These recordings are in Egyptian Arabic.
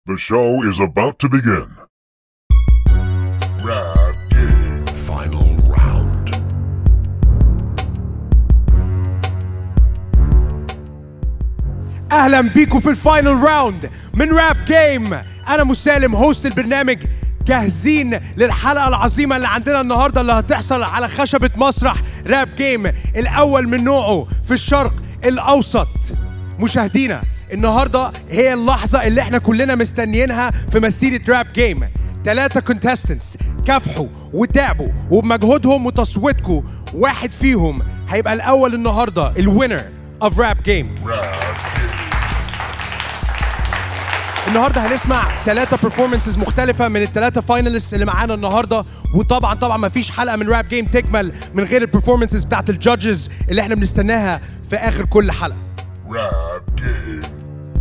The show is about to begin. Rap Game. Final round. اهلا بيكم في الفاينل راوند من راب جيم انا مسالم هوست البرنامج جاهزين للحلقه العظيمه اللي عندنا النهارده اللي هتحصل على خشبه مسرح راب جيم الاول من نوعه في الشرق الاوسط مشاهدينا النهارده هي اللحظه اللي احنا كلنا مستنيينها في مسيره راب جيم ثلاثة كونتستنتس كافحوا وتعبوا وبمجهودهم وتصويتكم واحد فيهم هيبقى الأول النهاردة الوينر اوف راب جيم النهارده هنسمع ثلاثة performances مختلفة من الثلاثة فاينلست اللي معانا النهارده وطبعا طبعا ما فيش حلقة من راب جيم تكمل من غير البرفورمانسز بتاعت الجادجز اللي احنا بنستناها في آخر كل حلقة. Rap Game.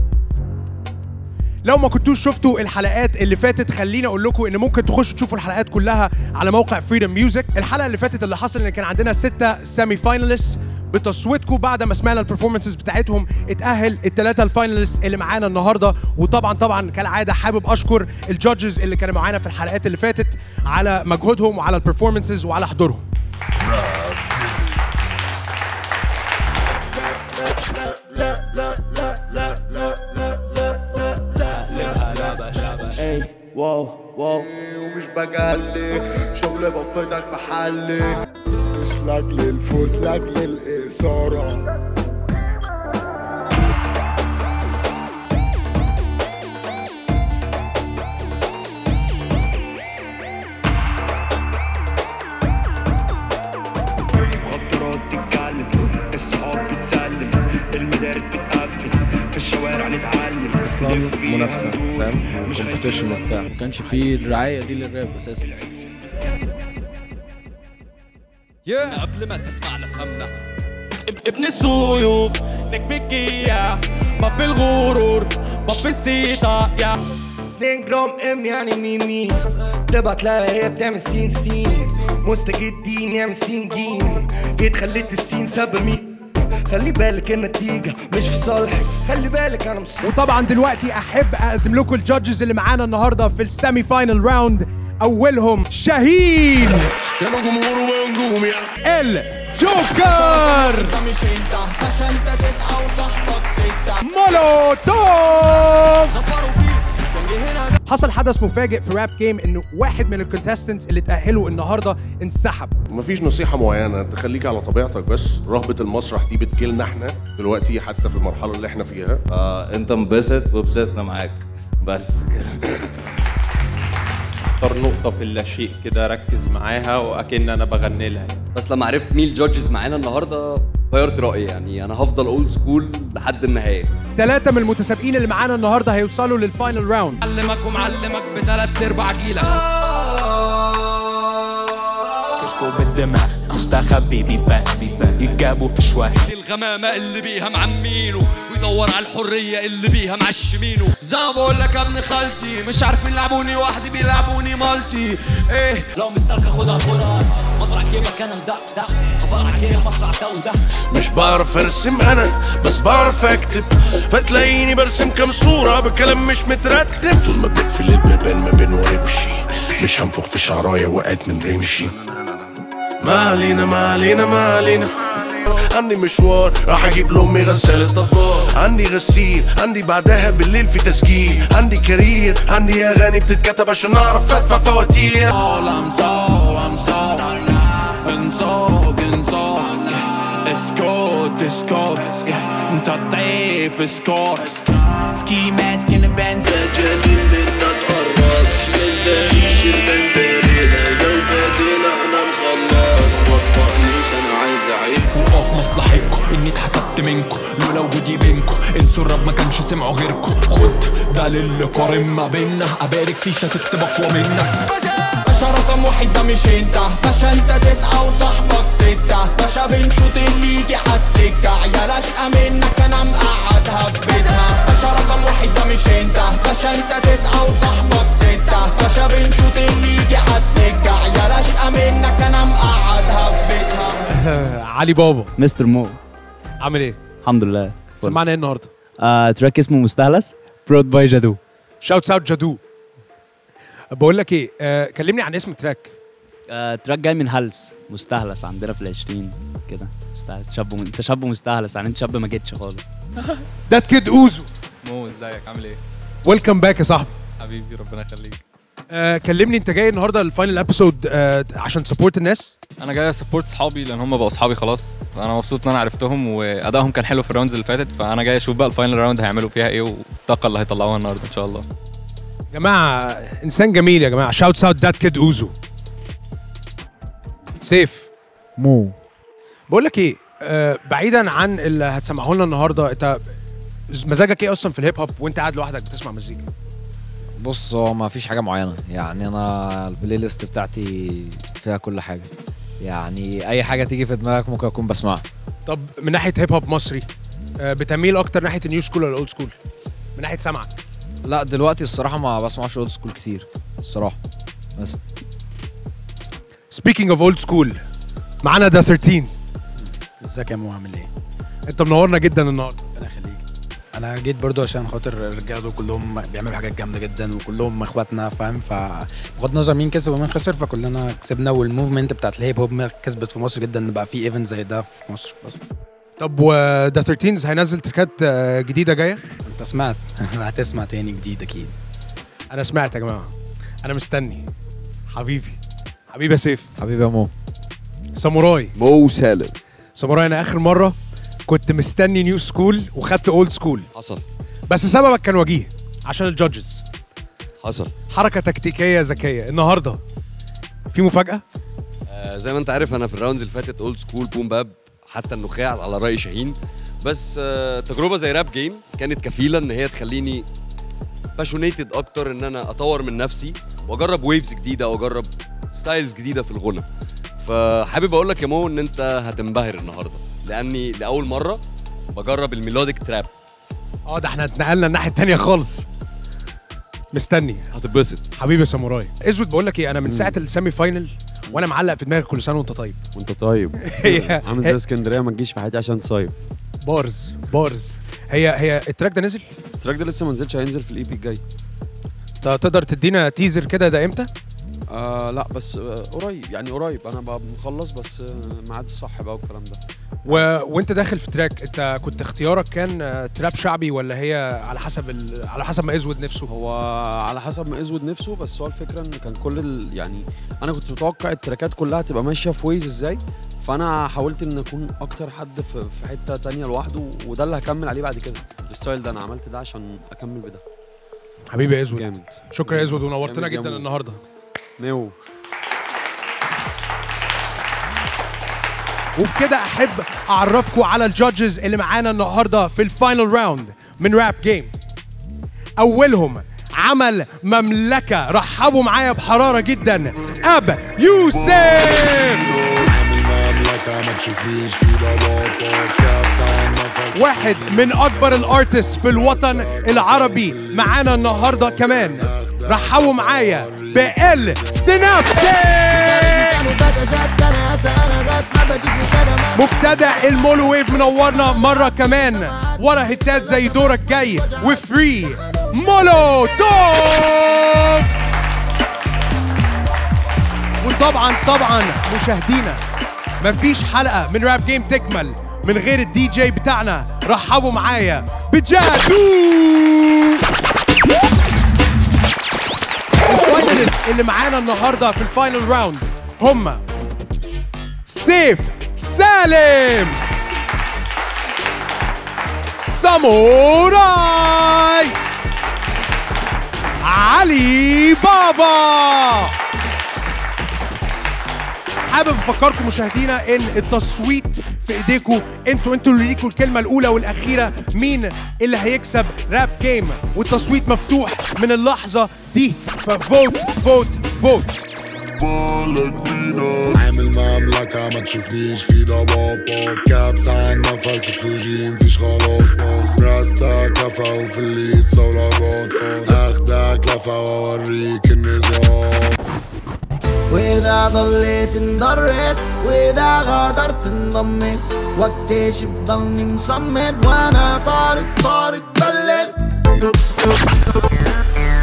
لو ما كنتوش شفتوا الحلقات اللي فاتت خليني اقول لكم ان ممكن تخشوا تشوفوا الحلقات كلها على موقع فريدم ميوزك الحلقه اللي فاتت اللي حصل ان كان عندنا ستة سيمي فاينلست بتصويتكم بعد ما سمعنا البرفورمانسز بتاعتهم اتاهل الثلاثه الفاينلست اللي معانا النهارده وطبعا طبعا كالعاده حابب اشكر الجادجز اللي كانوا معانا في الحلقات اللي فاتت على مجهودهم وعلى البرفورمانسز وعلى حضورهم اي واو واو ومش بجلي شغل بفضل محلي مش لاجل الفوز لاجل الإثارة مخدرات تتكلم الصحاب بتسلم المدارس بتقفل في الشوارع نتعلم اصلا لف فيها منافسه ندور، فاهم مش كومبيتيشن خايفين وبتاع ما كانش فيه الرعايه دي للراب اساسا قبل ما تسمع لفهمنا ابن السيوف نجم الجية ما بالغرور ما بالسيطة يا 2 جرام ام يعني ميمي تبقى تلاقي هي بتعمل سين سين مستجدين يعمل سين جيم جيت خليت السين سبب مين خلي بالك النتيجة مش في صالحك خلي بالك انا مش وطبعا دلوقتي احب اقدم لكم الجادجز اللي معانا النهارده في السيمي فاينل راوند اولهم شاهين يلا جمهور ونجوم يا الجوكر مش انت عشان انت تسعة وصاحبك ستة مولوتوف سفروا فيك كان جه هنا حصل حدث مفاجئ في راب جيم انه واحد من الكونتستنتس اللي تاهلوا النهارده انسحب مفيش نصيحة معينة انت خليك على طبيعتك بس رهبة المسرح دي بتجيلنا احنا دلوقتي حتى في المرحلة اللي احنا فيها آه انت انبسط وبسطنا معاك بس كده اختار نقطة في اللاشيء كده ركز معاها وأكن أنا بغني لها بس لما عرفت مين الجادجز معانا النهارده غيرت رايي يعني انا هفضل اولد سكول لحد النهايه ثلاثة من المتسابقين اللي معانا النهارده هيوصلوا للفاينل راوند علمك ومعلمك بتلات ارباع جيلك كشكو بالدماغ مستخبي بيبان بيبان يتجابوا في شوية الغمامة اللي بيها معمينه ويدور على الحرية اللي بيها معشمينه زي ما بقول لك يا ابن خالتي مش عارفين يلعبوني وحدي بيلعبوني مالتي ايه لو مسترك خدها خدها مصرع جيبك انا مدقدق عبارة عن كده مصرع ده وده مش بعرف ارسم انا بس بعرف اكتب فتلاقيني برسم كام صورة بكلام مش مترتب طول ما بقفل البيبان ما بنوربش مش هنفخ في شعرايا وقعت من رمشي ما علينا ما علينا ما علينا عندي مشوار راح اجيب لامي غسالة اطباق عندي غسيل عندي بعدها بالليل في تسجيل عندي كارير عندي اغاني بتتكتب عشان اعرف ادفع فواتير All I'm so, I'm so انصاب انصاب اسكوت اسكوت انت الضيف اسكوت سكي ماسك ان بنز وقف مصلحتكم اني اتحسبت منكم لولا وجودي بينكم انسوا الرب ما كانش سمعوا غيركم خد ده للي قارن ما بينا ابارك فيه هتكتب اقوى منك باشا رقم واحد ده مش انت باشا انت تسعة وصاحبك ستة باشا بنشوط اللي يجي عالسكة عيال اشقى منك انا مقعدها في بيتها باشا رقم واحد ده مش انت باشا انت تسعة وصاحبك ستة باشا بنشوط اللي يجي عالسكة عيال اشقى منك انا مقعدها في بيتها علي بابا مستر مو عامل ايه؟ الحمد لله سمعنا ايه النهارده؟ آه تراك اسمه مستهلس برود باي جادو شاوت اوت جادو بقول لك ايه آه كلمني عن اسم التراك آه تراك جاي من هلس مستهلس عندنا في العشرين كده مستهلس شاب م... انت شاب مستهلس يعني انت شاب ما جيتش خالص ده كيد اوزو مو ازيك عامل ايه؟ ويلكم باك يا صاحبي حبيبي ربنا يخليك آه كلمني انت جاي النهارده الفاينل ابيسود آه عشان تسبورت الناس انا جاي اسبورت صحابي لان هم بقوا صحابي خلاص انا مبسوط ان انا عرفتهم وادائهم كان حلو في الراوندز اللي فاتت فانا جاي اشوف بقى الفاينل راوند هيعملوا فيها ايه والطاقه اللي هيطلعوها النهارده ان شاء الله يا جماعه انسان جميل يا جماعه شاوت اوت ذات كيد اوزو سيف مو بقول لك ايه آه بعيدا عن اللي هتسمعه لنا النهارده انت مزاجك ايه اصلا في الهيب هوب وانت قاعد لوحدك بتسمع مزيكا بص هو ما فيش حاجه معينه يعني انا البلاي ليست بتاعتي فيها كل حاجه يعني اي حاجه تيجي في دماغك ممكن اكون بسمعها طب من ناحيه هيب هوب مصري آه بتميل اكتر ناحيه النيو سكول ولا الاولد سكول من ناحيه سمعك لا دلوقتي الصراحه ما بسمعش اولد سكول كتير الصراحه بس سبيكينج اوف اولد سكول معانا ذا 13 ازيك يا مو عامل ايه؟ انت منورنا جدا النهارده ربنا يخليك انا جيت برضو عشان خاطر الرجاله دول كلهم بيعملوا حاجات جامده جدا وكلهم اخواتنا فاهم فبغض النظر مين كسب ومين خسر فكلنا كسبنا والموفمنت بتاعت الهيب هوب كسبت في مصر جدا ان بقى في ايفنت زي ده في مصر بس طب وذا 13 هينزل تركات آه، جديده جايه انت سمعت هتسمع تاني جديد اكيد انا سمعت يا جماعه انا مستني حبيبي حبيبي يا سيف حبيبي يا مو ساموراي مو سالم ساموراي انا اخر مره كنت مستني نيو سكول وخدت اولد سكول حصل بس سببك كان وجيه عشان الجادجز حصل حركه تكتيكيه ذكيه النهارده في مفاجاه آه زي ما انت عارف انا في الراوندز اللي فاتت اولد سكول بوم باب حتى النخاع على راي شاهين بس آه تجربه زي راب جيم كانت كفيله ان هي تخليني باشونيتد اكتر ان انا اطور من نفسي واجرب ويفز جديده واجرب ستايلز جديده في الغنى فحابب اقول لك يا مو ان انت هتنبهر النهارده لاني لاول مره بجرب الميلوديك تراب اه ده احنا اتنقلنا الناحيه التانيه خالص مستني هتتبسط حبيبي يا ساموراي اسود بقول لك ايه انا من ساعه السيمي فاينل وانا معلق في دماغي كل سنه وانت طيب وانت طيب هي- عامل هي- زي اسكندريه ما تجيش في حياتي عشان تصيف بارز بارز هي هي التراك ده نزل التراك ده لسه ما نزلش هينزل في الاي بي الجاي ت- تقدر تدينا تيزر كده ده امتى آه لا بس آه قريب يعني قريب انا بقى مخلص بس آه ميعاد الصح بقى والكلام ده و... وانت داخل في تراك انت كنت اختيارك كان آه، تراب شعبي ولا هي على حسب ال... على حسب ما ازود نفسه هو على حسب ما ازود نفسه بس هو الفكره ان كان كل ال... يعني انا كنت متوقع التراكات كلها تبقى ماشيه في ويز ازاي فانا حاولت ان اكون اكتر حد في, في حته تانية لوحده وده اللي هكمل عليه بعد كده الستايل ده انا عملت ده عشان اكمل بده حبيبي يا ازود جامد شكرا يا ازود ونورتنا جامد جدا يا مو. النهارده ميو وبكده احب اعرفكم على الجادجز اللي معانا النهارده في الفاينل راوند من راب جيم اولهم عمل مملكه رحبوا معايا بحراره جدا اب يوسف واحد من اكبر الارتست في الوطن العربي معانا النهارده كمان رحبوا معايا بال سنابتي مبتدأ المولو ويف منورنا مرة كمان ورا هتات زي دورك جاي وفري مولو توب وطبعا طبعا مشاهدينا مفيش حلقة من راب جيم تكمل من غير الدي جي بتاعنا رحبوا معايا بجادو الفاينلست اللي معانا النهارده في الفاينل راوند هم سيف سالم ساموراي علي بابا حابب افكركم مشاهدينا ان التصويت في ايديكم انتوا انتوا اللي ليكوا الكلمه الاولى والاخيره مين اللي هيكسب راب جيم والتصويت مفتوح من اللحظه دي ففوت فوت فوت عامل مملكة ما تشوفنيش في ضبابة كابس عن نفس اكسجين فيش خلاص راستا كفا وفي الليل صولجات اخدك لفة واوريك النظام وإذا ضليت انضريت وإذا غادرت انضميت واكتشف ضلني مصمد وأنا طارق طارق ضليت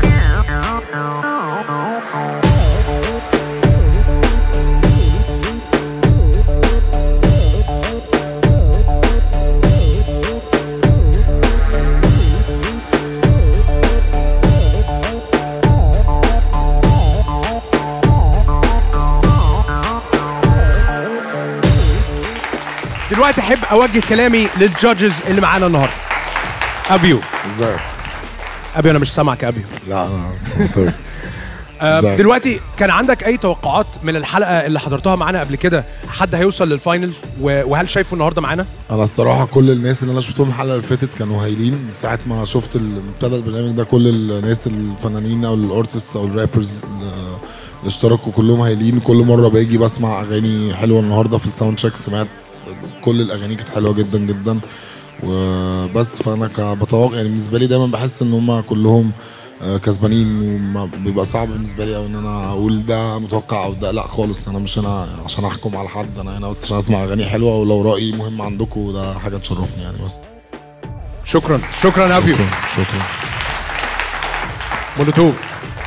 دلوقتي احب اوجه كلامي للجادجز اللي معانا النهارده ابيو ازيك ابيو انا مش سامعك يا ابيو لا انا سوري آه، ازيك؟ دلوقتي كان عندك اي توقعات من الحلقه اللي حضرتها معانا قبل كده حد هيوصل للفاينل و- وهل شايفه النهارده معانا انا الصراحه كل الناس اللي انا شفتهم الحلقه اللي فاتت كانوا هايلين ساعه ما شفت ال- ابتدى البرنامج ده كل الناس الفنانين او الارتست او الرابرز اللي اللي اشتركوا كلهم هايلين كل مره باجي بسمع اغاني حلوه النهارده في الساوند تشيك سمعت كل الاغاني كانت حلوه جدا جدا وبس فانا ك- بتوقع يعني بالنسبه لي دايما بحس ان هم كلهم آه، كسبانين وبيبقى صعب بالنسبه لي او ان انا اقول ده متوقع او ده لا خالص انا مش هنا عشان احكم على حد انا هنا بس عشان اسمع اغاني حلوه ولو رايي مهم عندكم ده حاجه تشرفني يعني بس شكرا شكرا يا ابيو شكرا مولوتوف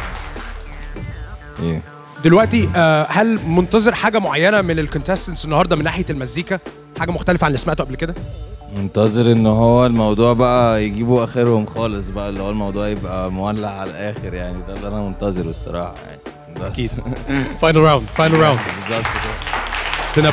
ايه دلوقتي آه، هل منتظر حاجه معينه من الكونتستنتس النهارده من ناحيه المزيكا حاجه مختلفه عن اللي سمعته قبل كده منتظر ان هو الموضوع بقى يجيبوا اخرهم خالص بقى اللي هو الموضوع يبقى مولع على الاخر يعني ده اللي انا منتظره الصراحه يعني بس اكيد فاينل راوند فاينل راوند بالظبط كده سناب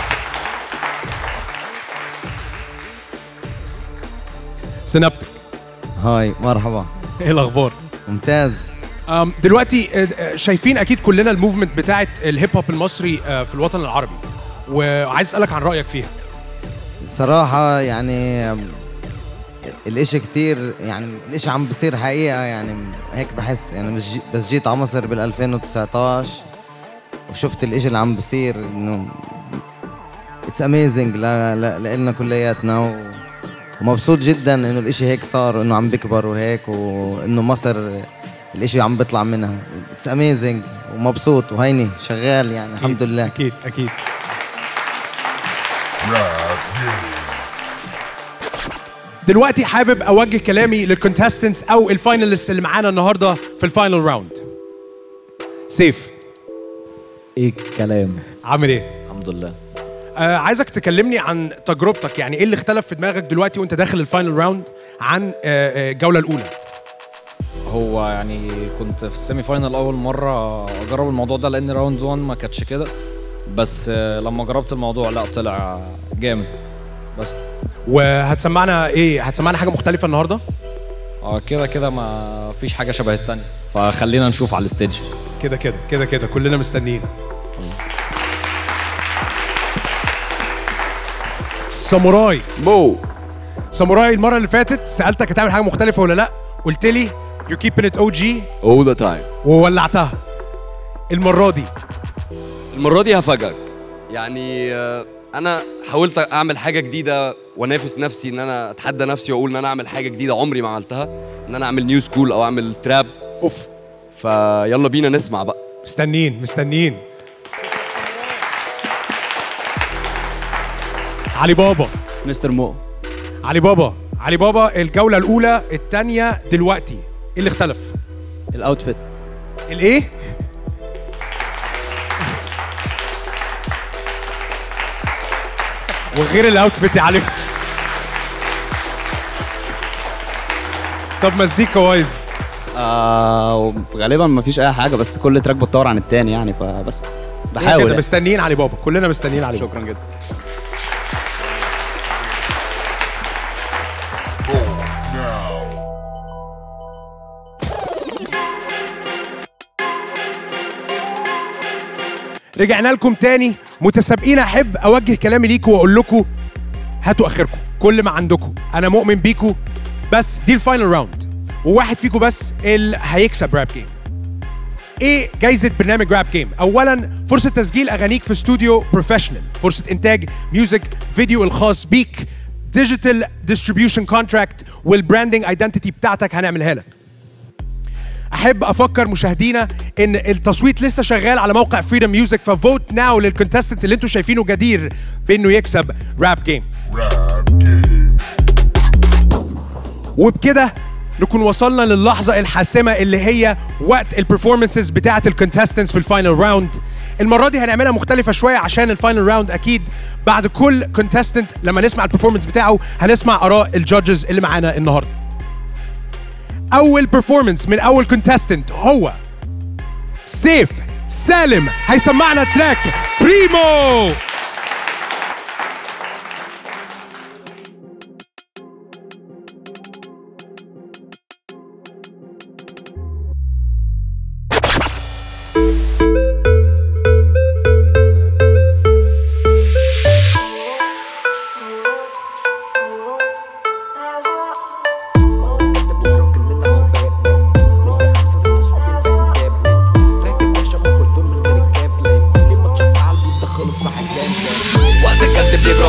سنابتك هاي مرحبا ايه الاخبار ممتاز أم، دلوقتي آه، آه، شايفين اكيد كلنا الموفمنت بتاعه الهيب هوب المصري آه، في الوطن العربي وعايز اسالك عن رايك فيها صراحة يعني الاشي كتير يعني الاشي عم بصير حقيقة يعني هيك بحس يعني بس جي- بس جيت على مصر بال 2019 وشفت الاشي اللي عم بصير انه اتس اميزنج لنا كلياتنا و- ومبسوط جدا انه الاشي هيك صار وانه عم بكبر وهيك وانه مصر الاشي عم بيطلع منها اتس اميزنج ومبسوط وهيني شغال يعني الحمد لله اكيد اكيد دلوقتي حابب اوجه كلامي للكونتستنتس او الفاينلست اللي معانا النهارده في الفاينل راوند سيف ايه الكلام عامل ايه الحمد لله آه عايزك تكلمني عن تجربتك يعني ايه اللي اختلف في دماغك دلوقتي وانت داخل الفاينل راوند عن آه، آه، الجوله الاولى هو يعني كنت في السيمي فاينل اول مره اجرب الموضوع ده لان راوند 1 ما كانتش كده بس آه، لما جربت الموضوع لا طلع جامد بس وهتسمعنا ايه هتسمعنا حاجه مختلفه النهارده اه كده كده ما فيش حاجه شبه التانية فخلينا نشوف على الستيج كده كده كده كده كلنا مستنيين ساموراي مو ساموراي المره اللي فاتت سالتك هتعمل حاجه مختلفه ولا لا قلت لي يو كيبين ات او جي all the time وولعتها المره دي المره دي هفاجئك يعني آه، انا حاولت اعمل حاجه جديده وانافس نفسي ان انا اتحدى نفسي واقول ان انا اعمل حاجه جديده عمري ما عملتها ان انا اعمل نيو سكول او اعمل تراب اوف فيلا بينا نسمع بقى مستنيين مستنيين علي بابا مستر مو علي بابا علي بابا الجوله الاولى الثانيه دلوقتي ايه اللي اختلف الاوتفيت الايه وغير الاوتفيت يا علي طب مزيكا وايز آه غالبا ما فيش اي حاجه بس كل تراك بتطور عن التاني يعني فبس بحاول كده يعني. مستنيين علي بابا كلنا مستنيين علي بابا شكرا جدا رجعنا لكم تاني متسابقين احب اوجه كلامي ليكم واقول لكم هاتوا اخركم كل ما عندكم انا مؤمن بيكم بس دي الفاينل راوند وواحد فيكم بس اللي هيكسب راب جيم ايه جايزه برنامج راب جيم اولا فرصه تسجيل اغانيك في استوديو بروفيشنال فرصه انتاج ميوزك فيديو الخاص بيك ديجيتال ديستريبيوشن كونتراكت والبراندنج ايدنتيتي بتاعتك هنعملها لك احب افكر مشاهدينا ان التصويت لسه شغال على موقع فريدم ميوزك ففوت ناو للكونتستنت اللي انتم شايفينه جدير بانه يكسب راب جيم وبكده نكون وصلنا للحظة الحاسمة اللي هي وقت البرفورمانسز بتاعة الكونتستنتس في الفاينل راوند المرة دي هنعملها مختلفة شوية عشان الفاينل راوند أكيد بعد كل كونتستنت لما نسمع البرفورمانس بتاعه هنسمع آراء الجادجز اللي معانا النهاردة أول برفورمانس من أول كونتستنت هو سيف سالم هيسمعنا تراك بريمو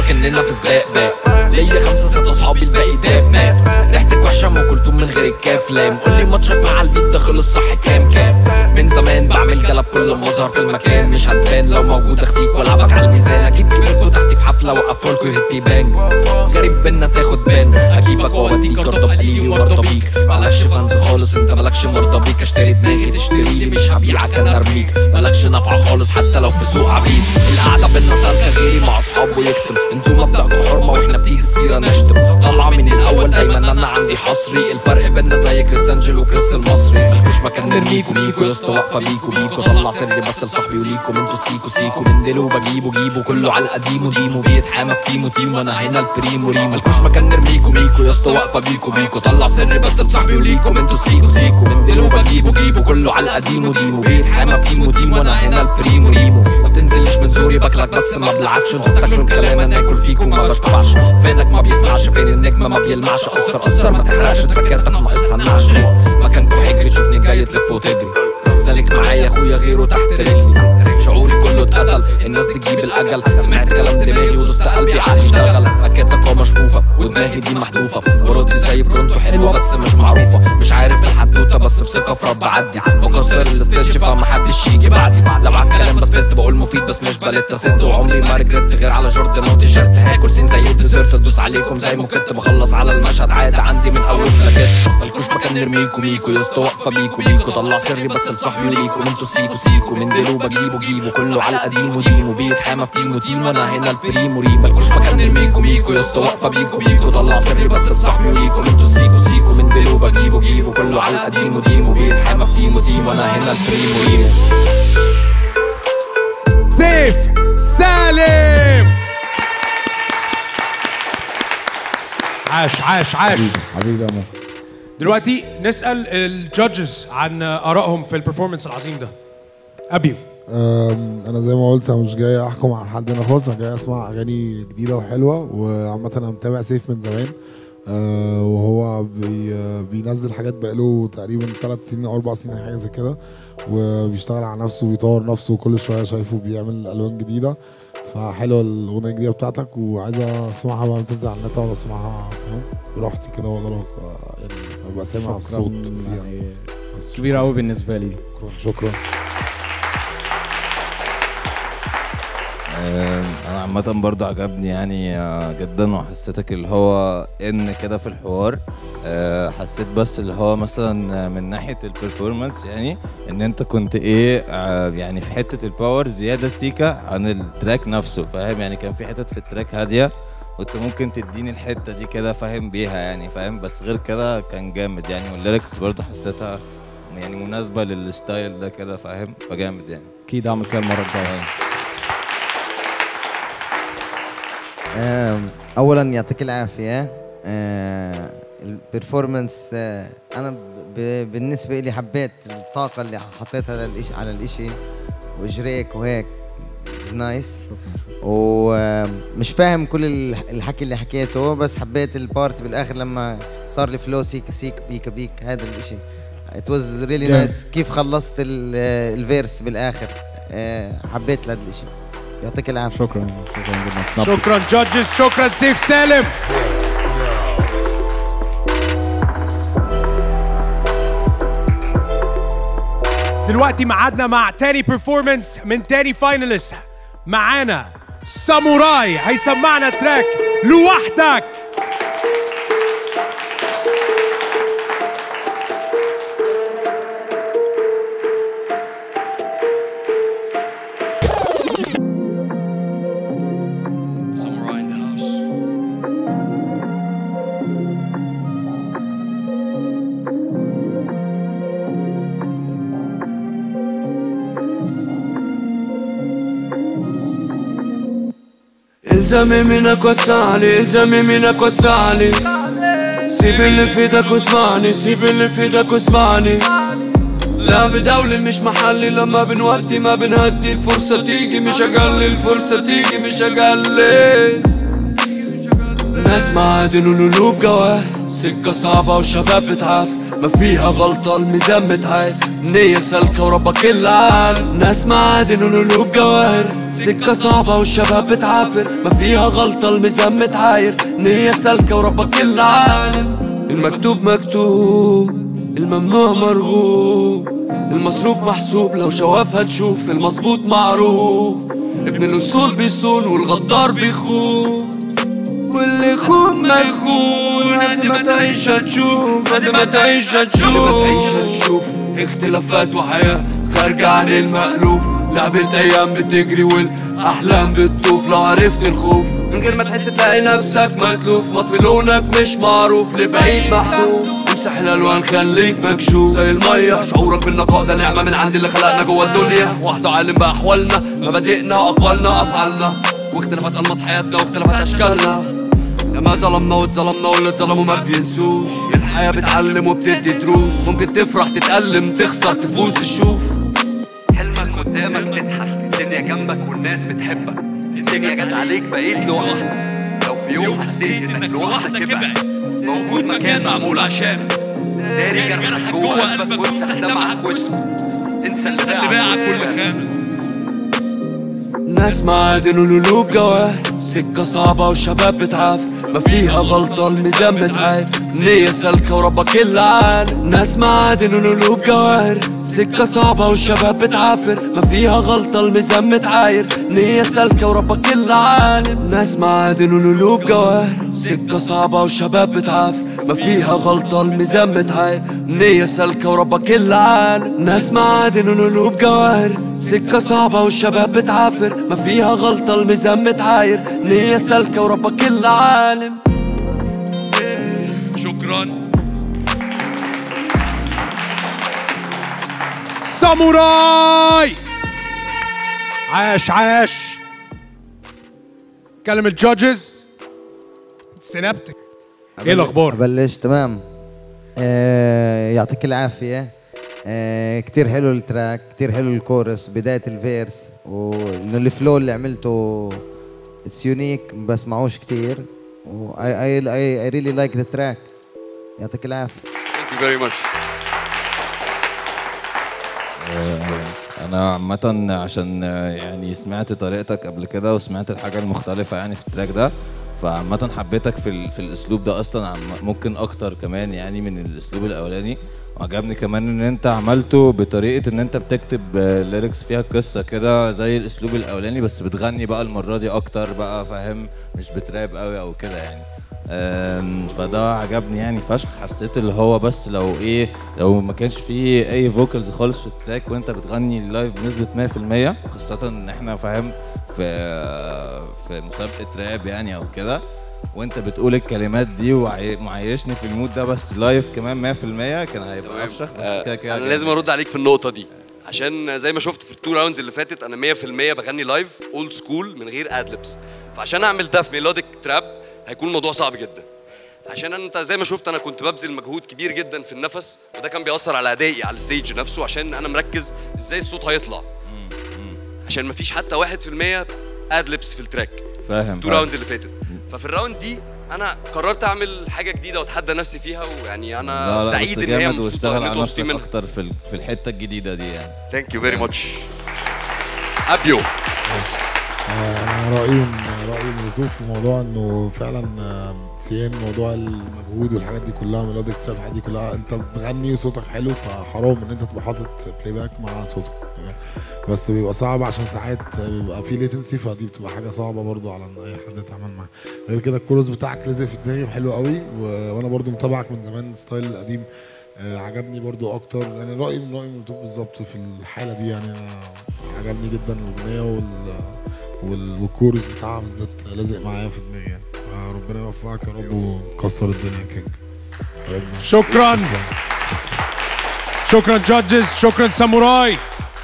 كأننا في سباق باق ليا خمسة ستة صحابي الباقي داب مات ريحتك وحشة ام كلثوم من غير الكاف لام قولي ماتشك مع البيت ده خلص صح كام كام من زمان بعمل جلب كل ما اظهر في المكان مش هتبان لو موجود اختيك والعبك على الميزان اجيب كبيركوا تحتي في حفلة وقفولكوا هيت بانج غريب بينا تاخد بان اجيبك واوديك ارضى بقليلي وارضى بيك مالكش فانز خالص انت مالكش مرضى بيك اشتري دماغي تشتري لي مش هبيعك انا ارميك مالكش نفع خالص حتى لو في سوق عبيد القعدة بينا سالكة غيري مع اصحابه يكتم انتوا مبدأكوا حرمة واحنا بتيجي السيرة نشتم طالعة من الاول دايما انا عندي حصري الفرق بينا زي كريس انجل وكريس المصري ملكوش مكان نرميكوا ليكوا يا اسطى واقفة بيكوا بيكوا طلع سري بس لصاحبي وليكم انتوا سيكوا سيكوا من دلو بجيبه جيبه كله على القديم وديمو بيتحامى في تيمو تيمو انا هنا البريمو ريم ملكوش مكان نرميكوا ميكوا يا اسطى واقفة بيكوا بيكوا طلع سري بس لصاحبي وليكم انتوا سيكوا سيكوا من دلو بجيبه جيبه كله على القديم وديمو بيتحامى في تيمو تيمو انا هنا البريمو ريمو ما بتنزلش من زوري باكلك بس ما بلعكش انتوا بتاكلوا الكلام انا اكل فيكم ما بشبعش فينك ما بيسمعش فين النجم ما بيلمعش قصر قصر ما تحرقش تركاتك ناقصها النعش مكانكوا حجري تشوفني جاي تلف وتجري سالك معايا اخويا غيره تحت رجلي شعوري كله اتقتل الناس دي تجيب الاجل سمعت كلام دماغي ودوست قلبي عاد اشتغل مكاتك مشفوفه ودماغي دي محذوفه وردي زي برونتو حلوه بس مش معروفه مش عارف الحدوته بس بثقه في رب عدي بكسر الاستيج فمحدش يجي بعدي لو على الكلام بثبت بقول مفيد بس مش بلت اسد وعمري ما رجعت غير على جوردن وتيشيرت هاكل سين زي الديزرت ادوس عليكم زي ما كنت بخلص على المشهد عادي عندي من اول تلاجات مالكوش مكان نرميكوا ميكوا يا اسطى واقفه بيكوا بيكوا طلع سري بس لصاحبي وليكوا انتوا سيكوا سيكوا من دلو بجيبه جيبه كله على القديم وديمو بيتحامى في تيمو تيم وانا هنا البريمو ريم مالكوش مكان نرميكوا ميكوا يا اسطى واقفه بيكوا بيكوا طلع سري بس لصاحبي وليكوا انتوا سيكوا سيكوا من دلو بجيبه جيبه كله على القديم وديمو بيتحامى في تيمو تيم وانا هنا البريمو ريمو سيف سالم عاش عاش عاش حبيبي يا مو دلوقتي نسال الجادجز عن ارائهم في البرفورمانس العظيم ده ابيو أم، انا زي ما قلت انا مش جاي احكم على حد هنا خالص انا جاي اسمع اغاني جديده وحلوه وعامه انا متابع سيف من زمان أه، وهو بي بينزل حاجات بقاله تقريبا ثلاث سنين او اربع سنين حاجه زي كده وبيشتغل على نفسه ويطور نفسه وكل شويه شايفه بيعمل الوان جديده فحلوه الاغنيه الجديده بتاعتك وعايزه اسمعها بقى تنزل على النت اقعد اسمعها فاهم براحتي كده واقدر أخ- يعني ابقى سامع شكراً الصوت فيها يعني كبيرة قوي بالنسبة لي دي شكرا شكرا آه، انا عامة برضه عجبني يعني آه، جدا وحسيتك اللي هو ان كده في الحوار آه، حسيت بس اللي هو مثلا آه، من ناحية البرفورمانس يعني ان انت كنت ايه آه، يعني في حتة الباور زيادة سيكا عن التراك نفسه فاهم يعني كان في حتت في التراك هادية كنت ممكن تديني الحتة دي كده فاهم بيها يعني فاهم بس غير كده كان جامد يعني والليركس برضه حسيتها يعني مناسبة للستايل ده كده فاهم فجامد يعني اكيد اعمل كده المرة الجاية آم، اولا يعطيك العافيه آه، البرفورمانس آه، انا ب- بالنسبه لي حبيت الطاقه اللي حطيتها للإش على الاشي واجريك وهيك از نايس ومش فاهم كل الح- الحكي اللي حكيته بس حبيت البارت بالاخر لما صار لي فلو سيك سيك بيك بيك هذا الاشي it was really Yeah. nice كيف خلصت ال- الفيرس بالاخر آه، حبيت هذا الاشي يعطيك العافيه شكرا شكرا جدا شكرا جادجز شكرا سيف سالم دلوقتي ميعادنا مع تاني بيرفورمانس من تاني فاينلست معانا ساموراي هيسمعنا تراك لوحدك Samurai in the house. الزمي منك وسعلي الزمي منك وسعلي سيب اللي في ايدك واسمعني سيب اللي في ايدك واسمعني لا بدولي مش محلي لما بنودي ما بنهدي الفرصة تيجي مش اقل الفرصة تيجي مش اقل ناس معادن والقلوب جواه سكة صعبة وشباب بتعاف ما فيها غلطة الميزان متعاد نية سالكة وربك العالم ناس معادن وقلوب جواهر سكة صعبة والشباب بتعافر ما فيها غلطة الميزان متعاير نية سالكة وربك العالم المكتوب مكتوب الممنوع مرغوب المصروف محسوب لو شواف هتشوف المظبوط معروف ابن الأصول بيصون والغدار بيخون واللي يخون ما يخون قد ما تعيش هتشوف قد ما تعيش هتشوف قد ما تعيش هتشوف اختلافات وحياة خارجة عن المألوف لعبة أيام بتجري والأحلام بتطوف لو عرفت الخوف من غير ما تحس تلاقي نفسك متلوف مطفي لونك مش معروف لبعيد محذوف امسح الالوان خليك مكشوف زي الميه شعورك بالنقاء ده نعمه من عند اللي خلقنا جوه الدنيا وحده عالم باحوالنا مبادئنا واقوالنا وافعالنا واختلافات انماط حياتنا واختلافات اشكالنا ياما ظلمنا واتظلمنا واللي اتظلموا ما بينسوش الحياه بتعلم وبتدي دروس ممكن تفرح تتألم تخسر تفوز تشوف حلمك قدامك تضحك الدنيا جنبك والناس بتحبك الدنيا جت عليك بقيت لوحدك لو في يوم حسيت انك لوحدك ابعد موجود مكان معمول عشانك داري جرحك جوه قلبك وامسح دمعك واسكت انسى اللي باعك واللي خانك ناس معادن والقلوب جواهر سكة صعبة والشباب بتعافر ما فيها غلطة الميزان متعاير نية سالكة وربك العالم ناس معادن والقلوب جواهر سكة صعبة والشباب بتعافر ما فيها غلطة الميزان متعاير نية سالكة وربك العالم ناس معادن والقلوب جواهر سكة صعبة والشباب بتعافر ما فيها غلطة الميزان متعاير نية سالكة وربك العالم ناس معادن والقلوب جواهر سكة صعبة والشباب بتعافر ما فيها غلطة الميزان متعاير نية سالكة وربك العالم شكرا ساموراي عاش عاش كلم الجادجز سينابتك ايه الاخبار بلش تمام آه يعطيك العافيه آه كتير حلو التراك كتير حلو الكورس بدايه الفيرس وانه الفلو اللي عملته اتس يونيك ما بسمعوش كتير و I, I, I, I really like the track يعطيك العافيه Thank you very much انا عامه عشان يعني سمعت طريقتك قبل كده وسمعت الحاجه المختلفه يعني في التراك ده فعامة حبيتك في ال... في الاسلوب ده اصلا عم... ممكن اكتر كمان يعني من الاسلوب الاولاني وعجبني كمان ان انت عملته بطريقة ان انت بتكتب ليركس فيها قصة كده زي الاسلوب الاولاني بس بتغني بقى المرة دي اكتر بقى فاهم مش بتراب قوي او كده يعني أم، فده عجبني يعني فشخ حسيت اللي هو بس لو ايه لو ما كانش فيه اي فوكالز خالص في التراك وانت بتغني اللايف بنسبه 100% خاصه ان احنا فاهم في في مسابقه راب يعني او كده وانت بتقول الكلمات دي ومعيشني في المود ده بس لايف كمان 100% كان هيبقى افشخ بس آه، كده كده انا جامد. لازم ارد عليك في النقطه دي عشان زي ما شفت في التو راوندز اللي فاتت انا 100% بغني لايف اولد سكول من غير ادلبس فعشان اعمل ده في ميلوديك تراب هيكون الموضوع صعب جدا عشان انت زي ما شفت انا كنت ببذل مجهود كبير جدا في النفس وده كان بيأثر على ادائي على الستيج نفسه عشان انا مركز ازاي الصوت هيطلع عشان مفيش حتى 1% ادلبس في التراك فاهم تو فاهم. راوندز اللي فاتت ففي الراوند دي انا قررت اعمل حاجه جديده واتحدى نفسي فيها ويعني انا لا لا سعيد بس ان هي جامد مبسوطة واشتغل إن على انتوا نفسك مبسوطين منها اكتر في ال- في الحته الجديده دي يعني ثانك يو فيري ماتش ابيو انا رايي من رايي من لطوف في موضوع انه فعلا آه، سيان موضوع المجهود والحاجات دي كلها ميلوديك تراب الحاجات دي كلها انت بتغني وصوتك حلو فحرام ان انت تبقى حاطط بلاي باك مع صوتك بس بيبقى صعب عشان ساعات بيبقى في ليتنسي فدي بتبقى حاجه صعبه برضو على ان اي حد يتعامل معاه غير كده الكورس بتاعك لازق في دماغي وحلو قوي و... وانا برضو متابعك من زمان الستايل القديم آه، عجبني برضو اكتر يعني رايي من رايي من لطوف بالظبط في الحاله دي يعني انا عجبني جدا الاغنيه وال وال- والكورس بتاعها بالذات لازق معايا في دماغي يعني ربنا يوفقك يا رب وكسر الدنيا يا كينج حبيبنا. شكرا شكرا جادجز شكرا ساموراي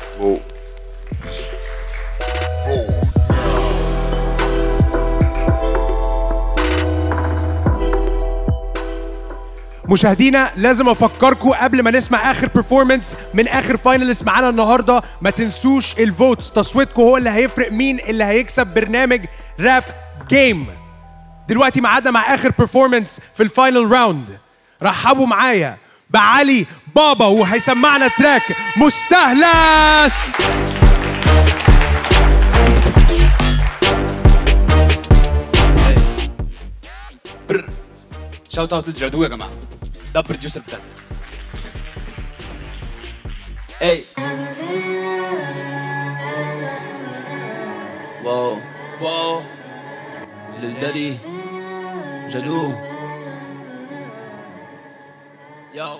مشاهدينا لازم افكركم قبل ما نسمع اخر بيرفورمانس من اخر فاينلست معانا النهارده ما تنسوش الفوتس تصويتكم هو اللي هيفرق مين اللي هيكسب برنامج راب جيم دلوقتي معادنا مع اخر بيرفورمانس في الفاينل راوند رحبوا معايا بعلي بابا وهيسمعنا تراك مستهلس شوت اوت للجادو يا جماعه ده البروديوسر بتاعنا اي واو واو للدادي جدو ياو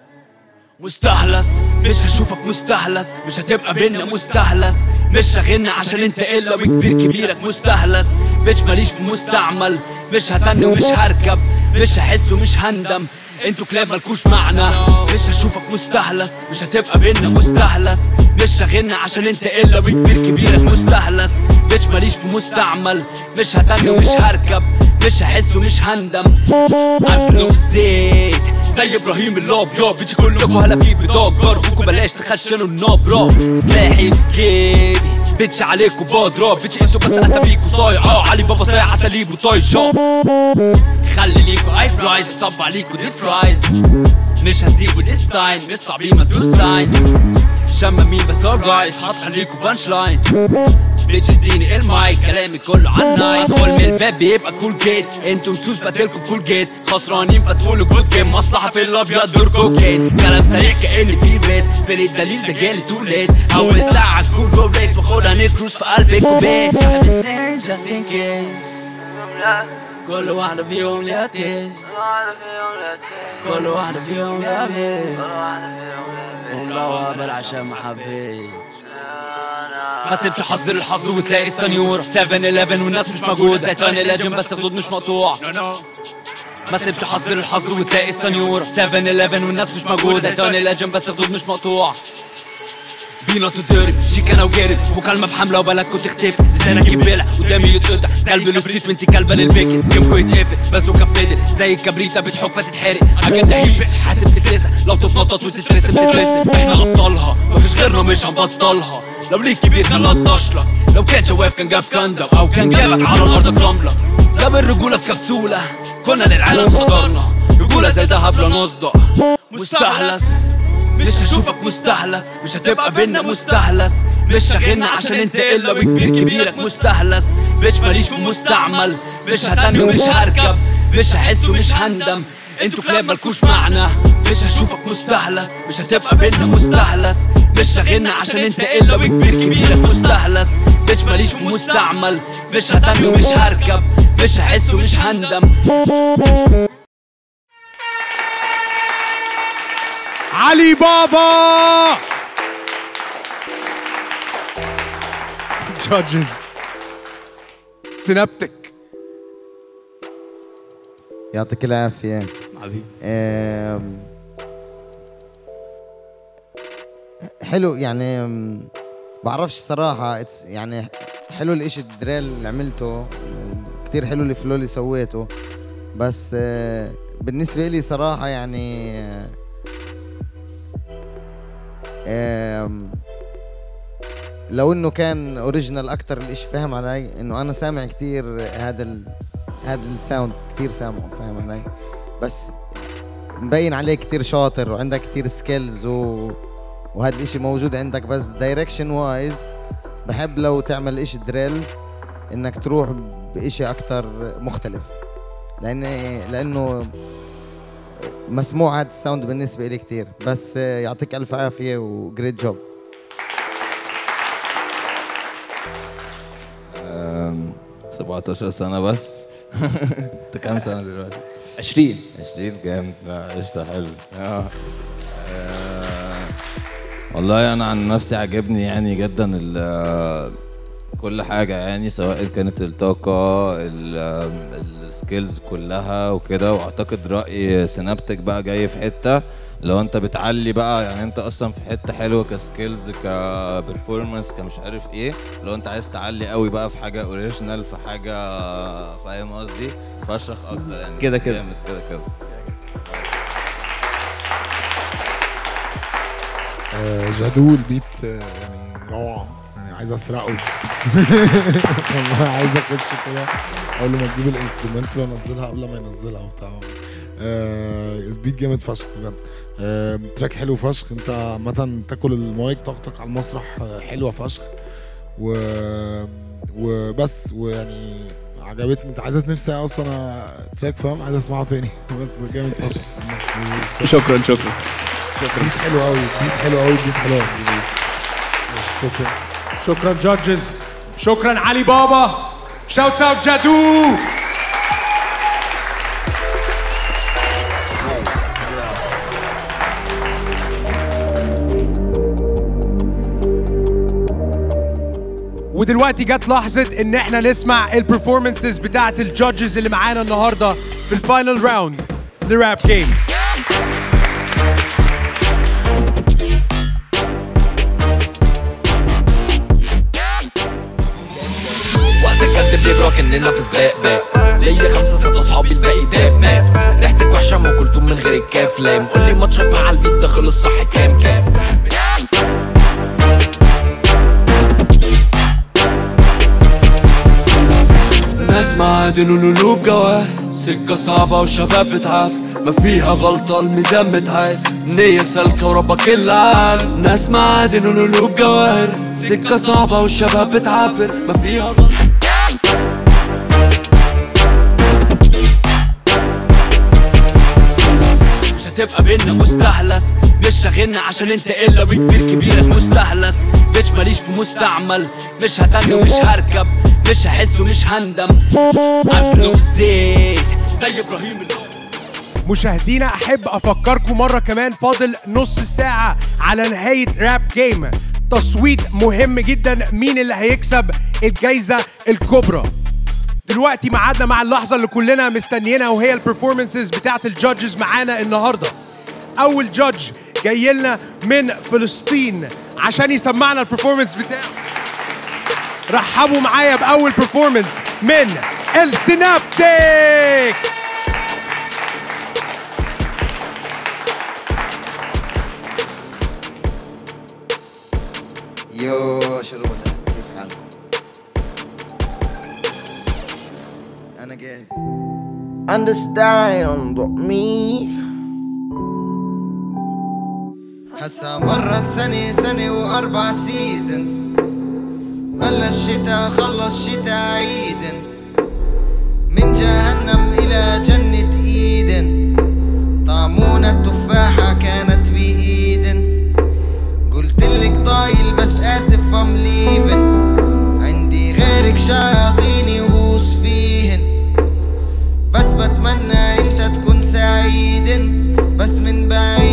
مستهلس مش هشوفك مستهلس مش هتبقى بينا مستهلس مش شاغلنا عشان انت الا وكبير كبيرك مستهلس بيتش ماليش في مستعمل مش هتني ومش هركب مش هحس ومش هندم انتوا كلاب مالكوش معنى مش هشوفك مستهلس مش هتبقى بينا مستهلس مش شاغلنا عشان انت الا وكبير كبيرك مستهلس بيتش ماليش في مستعمل مش هتني ومش هركب مش هحس ومش هندم عاملو زيت زي ابراهيم الابيض بيجي كلكوا هلا في بضاج جربوكوا بلاش تخشنوا النبرة سلاحي في جيبي بيتش عليكوا بضرب بيتش انتوا بس اساميكوا صايعة علي بابا صايع اساليب وطايشة خلي ليكوا اي برايز صب عليكوا دي فرايز مش هسيبوا دي ساين مش صعبين ما تدوس ساينز شم مين بس alright هتخليكوا بانش لاين بيتش اديني المايك كلامي كله عن نايت ادخل من الباب بيبقى كول جيت انتوا مسوس بدلكوا كول جيت خسرانين فتقولوا جود جيم مصلحه في الابيض دور كوكين كلام سريع كاني في ريس فين الدليل ده جالي تو ليت اول ساعه تكون رولكس باخدها نكروز في قلب الكوبيت just in case كل واحدة فيهم ليها تيست كل واحدة فيهم ليها بيت وملوها بل عشان ما حبيت ما سيبش حظ للحظ وتلاقي السنيور 7 11 والناس مش موجود زي تاني ليجن بس خدود مش مقطوع ما سيبش حظ للحظ وتلاقي السنيور 7 11 والناس مش موجود زي تاني ليجن بس خدود مش مقطوع بينا تتضرب شيك انا وجارب مكالمه بحمله وبلدكوا تختفي لسانك يبلع قدامي يتقطع كلب الستريت وانتي كلبه للبيكن جيمكوا يتقفل بازوكا في ميدل زي الكبريته بتحك فتتحرق حاجات دهيب حاسب تتلسع لو تتنطط وتترسم تترسم احنا ابطالها مفيش غيرنا مش هنبطلها لو ليك كبير كان لطشلك لو كان شواف كان جاب كندم او كان جابك على الارض رمله جاب الرجوله في كبسوله كنا للعالم صدرنا رجوله زي دهب لا نصدق مستهلس مش هشوفك مستهلس مش هتبقى بينا مستهلس مش شاغلنا عشان انت الا وكبير كبيرك مستهلس مش ماليش في مستعمل مش هتني ومش هركب مش هحس ومش هندم انتوا كلاب مالكوش معنى مش هشوفك مستهلس مش هتبقى بينا مستهلس مش شاغلنا عشان انت الا وكبير كبيرك مستهلس مش ماليش في مستعمل مش هتني ومش هركب مش هحس ومش هندم علي بابا جادجز سنابتك يعطيك العافية حبيبي آم، حلو يعني آم، بعرفش صراحة it's يعني حلو الاشي الدريل اللي عملته كتير حلو الفلو اللي سويته بس آه، بالنسبة لي صراحة يعني آه، آم، لو انه كان اوريجينال اكتر الاشي فاهم علي انه انا سامع كتير هذا ال... هذا الساوند كتير سامعه فاهم علي بس مبين عليك كتير شاطر وعندك كتير سكيلز و... وهذا الاشي موجود عندك بس دايركشن وايز بحب لو تعمل اشي دريل انك تروح باشي اكتر مختلف لان لانه مسموع هذا الساوند بالنسبه لي كتير بس يعطيك الف عافيه وجريت جوب أم، 17 سنة بس انت كام سنة دلوقتي؟ 20 20 جامد لا قشطة حلو اه آه، والله انا عن نفسي عجبني يعني جدا ال- كل حاجة يعني سواء كانت الطاقة السكيلز كلها وكده واعتقد رأي سينابتك بقى جاي في حتة لو انت بتعلي بقى يعني انت اصلا في حتة حلوة كسكيلز كبرفورمانس كمش عارف ايه لو انت عايز تعلي قوي بقى في حاجة اوريجينال في حاجة فاهم قصدي فشخ اكتر يعني كده بس كده. جامد كده كده آه، جادو البيت آه، يعني روعة يعني عايز اسرقه والله عايز اخش كده اول ما تجيب الانسترومنت وانزلها قبل ما ينزلها وبتاع آه، البيت جامد فشخ بجد آه، تراك حلو فشخ انت عامة تاكل المايك طاقتك على المسرح آه، حلوة فشخ و... وبس ويعني عجبتني انت عايز نفسي اصلا تراك فاهم عايز اسمعه تاني بس جامد فشخ شكرا شكرا شكرا بيت حلو قوي بيت حلو قوي بيت حلو قوي شكرا شكرا جادجز شكرا علي بابا شاوتس اوت جادو ودلوقتي جت لحظة إن إحنا نسمع البرفورمانسز بتاعت الجادجز اللي معانا النهاردة في الفاينل راوند لراب جيم وقت الجد بيجرى كأننا في سباق باق ليا خمسة ستة صحابي الباقي داب مات ريحتك وحشة ما كلتم من غير الكاف لام قولي ماتشك مع البيت ده خلص صح كام كام ناس معادن ولولوب جواهر سكة صعبة وشباب بتعافر ما فيها غلطة الميزان متعاد نية سالكة وربك اللي عال ناس معادن ولولوب جواهر سكة صعبة والشباب بتعافر ما فيها غلطة مش هتبقى بينا مستهلس مش شاغلنا عشان انت الا وكبير كبيرك مستهلس مش ماليش في مستعمل مش هتني ومش هركب مش هحس ومش هندم قبله زيت زي ابراهيم اللي مشاهدينا احب افكركم مره كمان فاضل نص ساعه على نهايه راب جيم تصويت مهم جدا مين اللي هيكسب الجايزه الكبرى دلوقتي ميعادنا مع اللحظه اللي كلنا مستنيينها وهي البرفورمانسز بتاعت الجادجز معانا النهارده اول جادج جاي لنا من فلسطين عشان يسمعنا البرفورمانس بتاعه رحبوا معايا باول برفورمانس من السينابتيك يو شرودة كيف حالكم؟ أنا جاهز Understand me هسا مرت سنة سنة وأربع سيزونز بلش شتا خلص شتا عيدن من جهنم إلى جنة إيدن طعمونا التفاحة كانت بإيدن قلتلك ضايل بس آسف I'm leaving عندي غيرك شياطيني وغوص فيهن بس بتمنى انت تكون سعيد بس من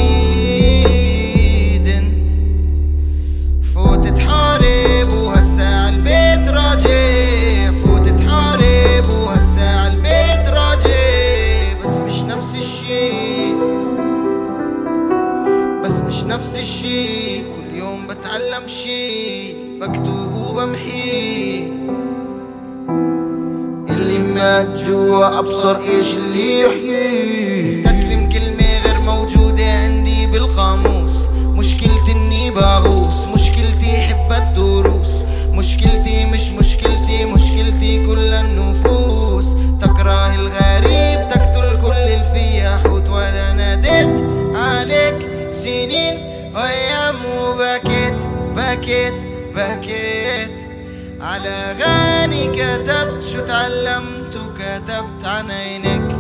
بعيد فوت تحارب وهسا البيت راجع فوت تحارب وهسا البيت راجع بس مش نفس الشي بس مش نفس الشي كل يوم بتعلم شي بكتب وبمحي اللي مات جوا ابصر ايش اللي يحيي استسلم كلمة غير موجودة عندي بالقاموس مشكلتي اني بغوص مشكلتي حب الدروس مشكلتي مش مشكلتي مشكلتي كل النفوس تكره الغريب تقتل كل اللي فيها حوت وانا ناديت عليك سنين وايام وبكيت بكيت بكيت على اغاني كتبت شو تعلمت وكتبت عن عينك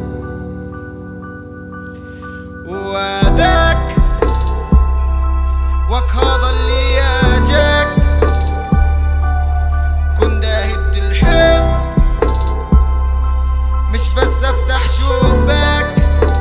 وذاك وك هذا اللي اجاك كنت اهد الحيط مش بس افتح شباك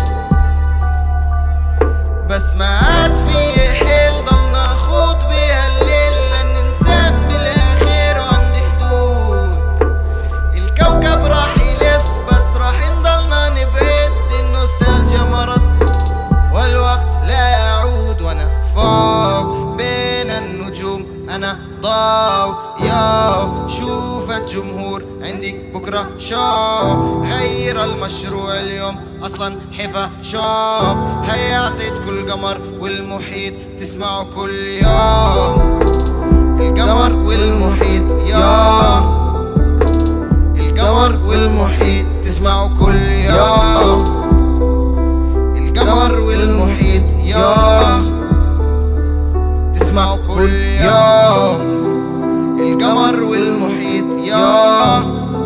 بس ما عاد في حيل ضلنا خوض بهالليل لان انسان بالاخير وعندي حدود الكوكب راح يلف بس راح نضلنا نبعد النوستالجيا مرض والوقت لا يعود وانا فوق بين النجوم انا ضاو ياو شوف الجمهور عندي بكرة شو غير المشروع اليوم اصلا حفا شوب هيا اعطيت كل قمر والمحيط تسمعوا كل يوم القمر والمحيط يوم القمر والمحيط تسمعوا كل يوم القمر والمحيط يا تسمعوا كل يوم القمر والمحيط يا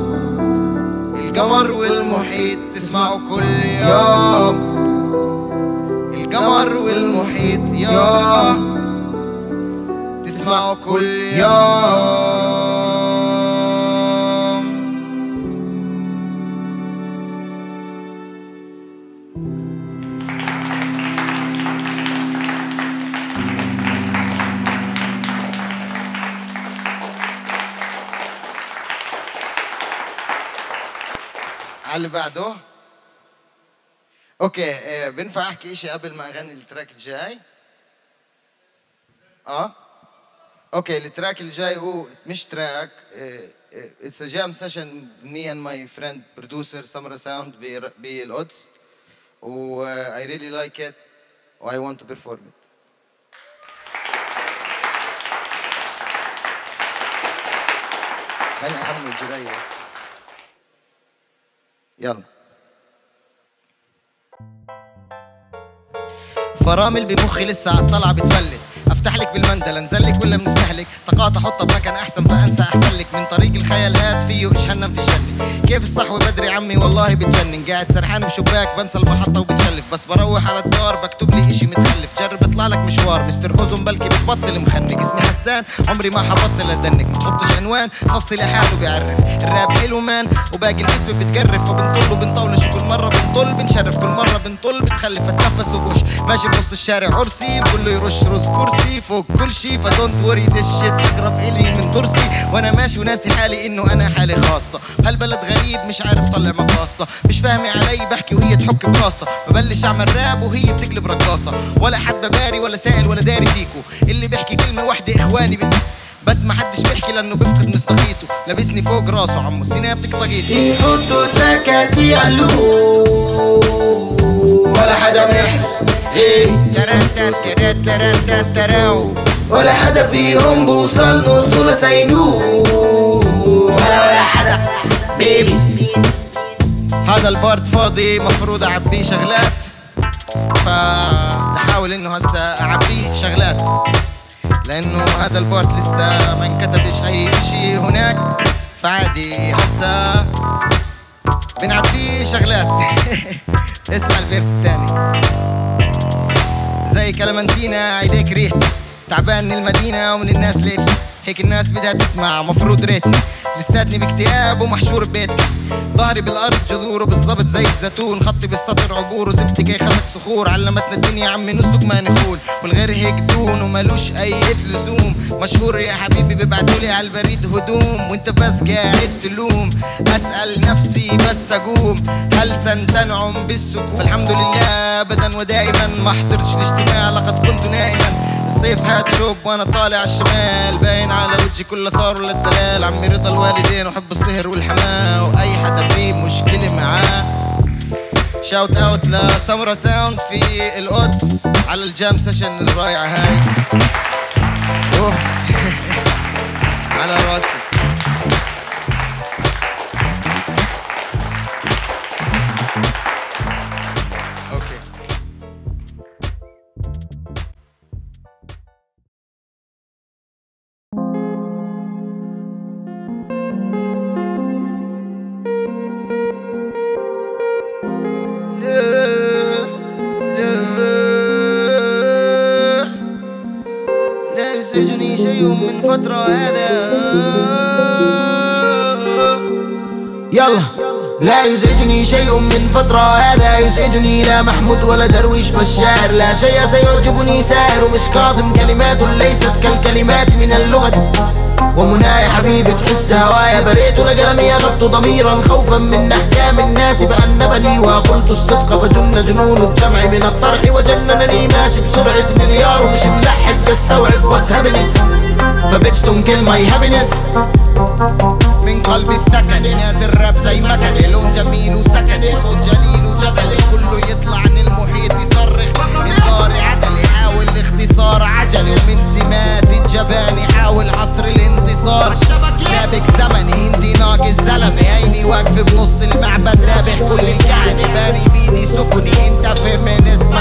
القمر والمحيط تسمعوا كل يوم القمر والمحيط يا تسمعوا كل يوم على اللي بعده اوكي آه، بينفع احكي اشي قبل ما اغني التراك الجاي اه اوكي التراك الجاي هو مش تراك اتس جام سيشن مي اند ماي فريند برودوسر سمرا ساوند بالقدس و اي ريلي لايك ات و اي ونت تو بيرفورم ات خليني احمل جرايه يلا فرامل بمخي لسه عالطلعة بتفلت افتح لك بالمندل انزلك ولا بنستهلك طاقات احطها بمكان احسن فانسى احسن لك من طريق الخيالات فيه ايش هنم في جنة كيف الصحوة بدري عمي والله بتجنن قاعد سرحان بشباك بنسى المحطة وبتشلف بس بروح على الدار بكتب لي اشي متخلف جرب اطلع لك مشوار مستر حزن بلكي بتبطل مخنق اسمي حسان عمري ما حبطل ادنك ما تحطش عنوان نصي لحاله بيعرف الراب حلو مان وباقي الاسم بتقرف فبنطل وبنطولش كل مرة بنطل بنشرف كل مرة بنطل بتخلف اتنفس وبوش ماشي بنص الشارع عرسي كله يرش رز كرسي فوق كل شي فدونت وري ذس شيت اقرب الي من ضرسي وانا ماشي وناسي حالي انه انا حالي خاصة هالبلد غريب مش عارف طلع مقاصة مش فاهمة علي بحكي وهي تحك براسة ببلش اعمل راب وهي بتقلب رقاصة ولا حد بباري ولا سائل ولا داري فيكو اللي بيحكي كلمة واحدة اخواني بت... بس ما حدش بيحكي لانه بيفقد مصداقيته لابسني فوق راسه عمو سيناب تقطقيته يحطوا تراكاتي علو ولا حدا محبس غيري ترتت ترت ترت تراو ولا حدا فيهم بوصل نصه لسينو ولا ولا حدا بيبي هذا البارت فاضي مفروض اعبيه شغلات فبحاول انه هسه اعبيه شغلات لانه هذا البارت لسه ما انكتبش اي اشي هناك فعادي هسه بنعبيه شغلات اسمع الفيرس الثاني زي كلمنتينا عيديك ريحتي تعبان من المدينة ومن الناس ليتلي هيك الناس بدها تسمع مفروض ريتني لساتني باكتئاب ومحشور ببيتك ظهري بالارض جذوره بالظبط زي الزيتون خطي بالسطر عبور زبتي كي خلق صخور علمتنا الدنيا عمي نسلك ما نخون والغير هيك دون ومالوش اي لزوم مشهور يا حبيبي بيبعتولي على البريد هدوم وانت بس قاعد تلوم اسال نفسي بس اقوم هل سنتنعم بالسكون فالحمد لله ابدا ودائما ما حضرتش الاجتماع لقد كنت نائما الصيف هات شوب وانا طالع على الشمال باين على وجهي كل ثار ولا الدلال عمي رضا الوالدين وحب السهر والحماه واي حدا فيه مشكله معاه شاوت اوت لسمرة ساوند في القدس على الجام سيشن الرائعه هاي أوف. على راسي اوكي لا يزعجني شيء من فترة هذا يلا لا يزعجني شيء من فترة هذا يزعجني لا محمود ولا درويش فالشاعر لا شيء سيعجبني سائر مش كاظم كلمات ليست كالكلمات من اللغة ومناي حبيبي تحس هوايا بريت لقلمي أغض ضميرا خوفا من أحكام الناس فأنبني وقلت الصدق فجن جنون الجمع من الطرح وجننني ماشي بسرعة مليار ومش ملحق بستوعب واتس هابينج فبيتش تنكل ماي هابينس من قلبي الثكني نازل راب زي مكني لون جميل وسكني صوت جليل وجبلي كله يطلع عن المحيط يصرخ يدار عدل يحاول الاختصار عجلي ومن سمات الجبان يحاول عصر الانتصار سابق زمني انتي ناقص زلمة عيني واقفة بنص المعبد تابع كل الكهنة باني بيدي سفني انت فيمينيست ما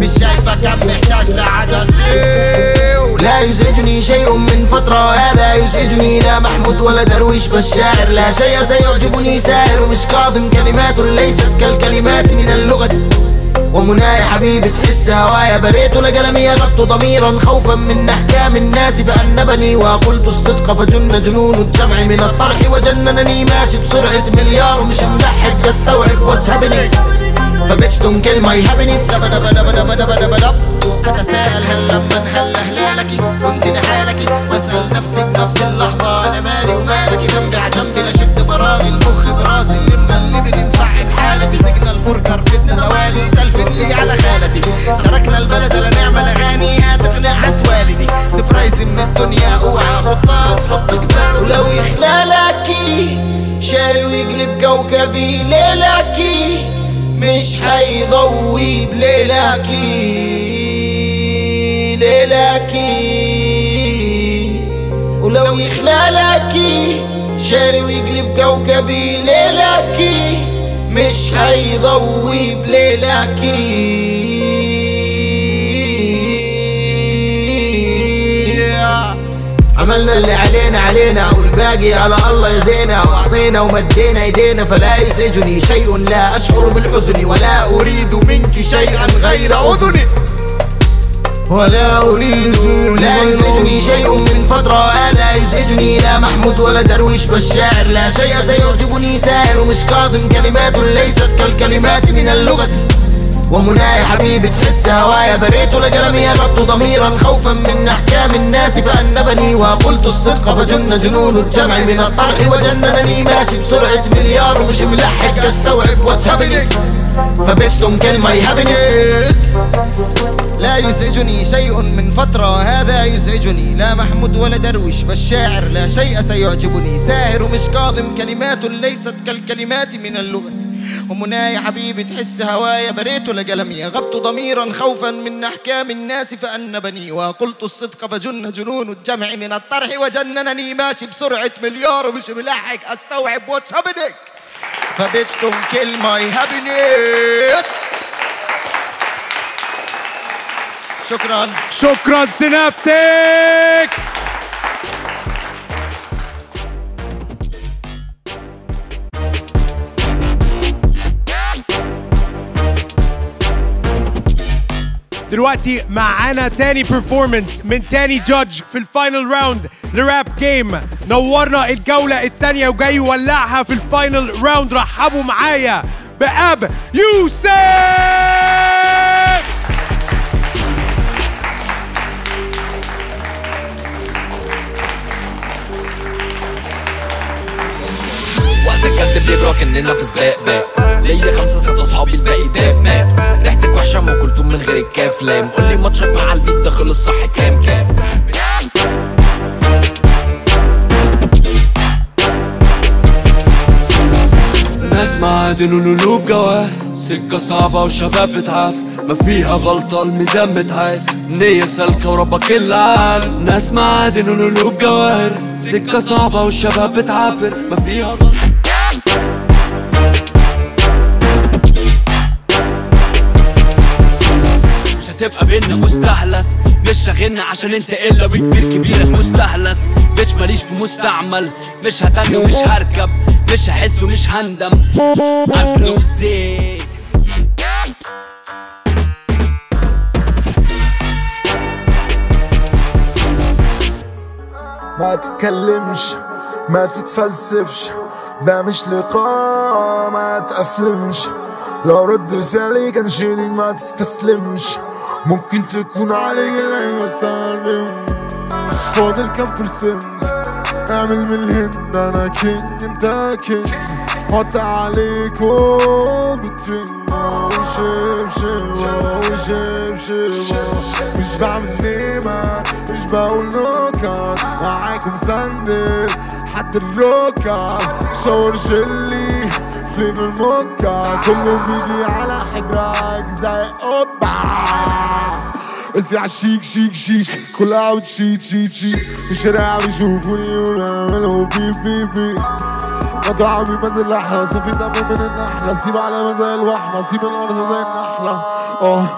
مش شايفة كم محتاج لعدسة لا يزعجني شيء من فترة هذا يزعجني لا محمود ولا درويش فالشاعر لا شيء سيعجبني ساهر مش كاظم كلمات ليست كالكلمات من اللغة ومناي حبيبي تحس هوايا بريت لقلمي غبت ضميرا خوفا من احكام الناس فأنبني وقلت الصدق فجن جنون الجمع من الطرح وجننني ماشي بسرعة مليار ومش ملحق استوعب واتس هابينج فبتشتم كلمة يهبني سبدا بدا بدا بدا بدا بدا أتساءل هل لما هل هلالك كنت لحالك واسأل نفسي بنفس اللحظة أنا مالي ومالك جنبي عجنبي لشد براغي المخ براسي اللي مغلبني مصعب حالتي سجن البرجر بدنا توالي تلفن لي على خالتي تركنا البلد لا نعمل أغاني هتقنع حس والدي سبرايز من الدنيا اوعى خطاس حط جبال ولو يخلالكي شاري ويقلب كوكبي ليلكي مش هيضوي بليلكي ليلكي ولو يخلالكي شاري ويقلب كوكبي ليلكي مش هيضوي بليلكي عملنا اللي علينا علينا والباقي على الله يزينا واعطينا ومدينا ايدينا فلا يزعجني شيء لا اشعر بالحزن ولا اريد منك شيئا غير اذني ولا أريد لا يزعجني شيء من فترة هذا يزعجني لا محمود ولا درويش فالشاعر لا شيء سيعجبني ساهر مش كاظم كلمات ليست كالكلمات من اللغة ومناي حبيبي تحس هوايا بريت لقلمي غبت ضميرا خوفا من احكام الناس فأنبني وقلت الصدق فجن جنون الجمع من الطرح وجننني ماشي بسرعة مليار ومش ملحق استوعب واتس هابينج فبشتم كلمة يهبنس لا يزعجني شيء من فترة هذا يزعجني لا محمود ولا درويش فالشاعر لا شيء سيعجبني ساهر مش كاظم كلمات ليست كالكلمات من اللغة ومناي حبيبي تحس هوايا بريت لقلمي غبت ضميرا خوفا من احكام الناس فأنبني وقلت الصدق فجن جنون الجمع من الطرح وجننني ماشي بسرعة مليار ومش ملحق استوعب واتس هابينج فبشتم كلمة يهبنس شكرا شكرا سينابتك دلوقتي معانا تاني بيرفورمانس من تاني جادج في الفاينل راوند لراب جيم نورنا الجولة التانية وجاي يولعها في الفاينل راوند رحبوا معايا بأب يوسف وقت الجد بيجرى كاننا في سباق باق ليا خمسة ستة صحابي الباقي داف مات ريحتك وحشة ام كلثوم من غير الكاف لام قولي ماتشك مع البيت ده خلص صح كام كام ناس معادن ولولوب جواهر سكة صعبة وشباب بتعافر ما فيها غلطة الميزان متعاد نية سالكة وربك اللي عال ناس معادن ولولوب جواهر سكة صعبة والشباب بتعافر ما فيها غلطة مش هتبقى بينا مستهلس مش شاغلنا عشان انت الا وكبير كبيرك مستهلس بيتش ماليش في مستعمل مش هتني ومش هركب مش هحس ومش هندم عارف زيت ما تتكلمش ما تتفلسفش ده مش لقاء ما تقفلمش لو رد فعلي كان شيلين ما تستسلمش ممكن تكون عليك العين سالم فاضل كام برسنت اعمل من الهند انا كينج انت كينج حط عليك وبترن وشب شبا وشب شبا مش بعمل نيمة مش بقول نكت معاكم سندل حد الركب شاور جلي فليفر موكا كله بيجي على حجرك زي اوبا اسمع شيك شيك شيك كلها بتشيت شيت شيت في الشارع بيشوفوني وبيعملوا بي بي بي غدوا عمي مازال الأحلى صفي دم من النحلة سيب على مزايا الوحمة سيب الأرض زي النحلة اه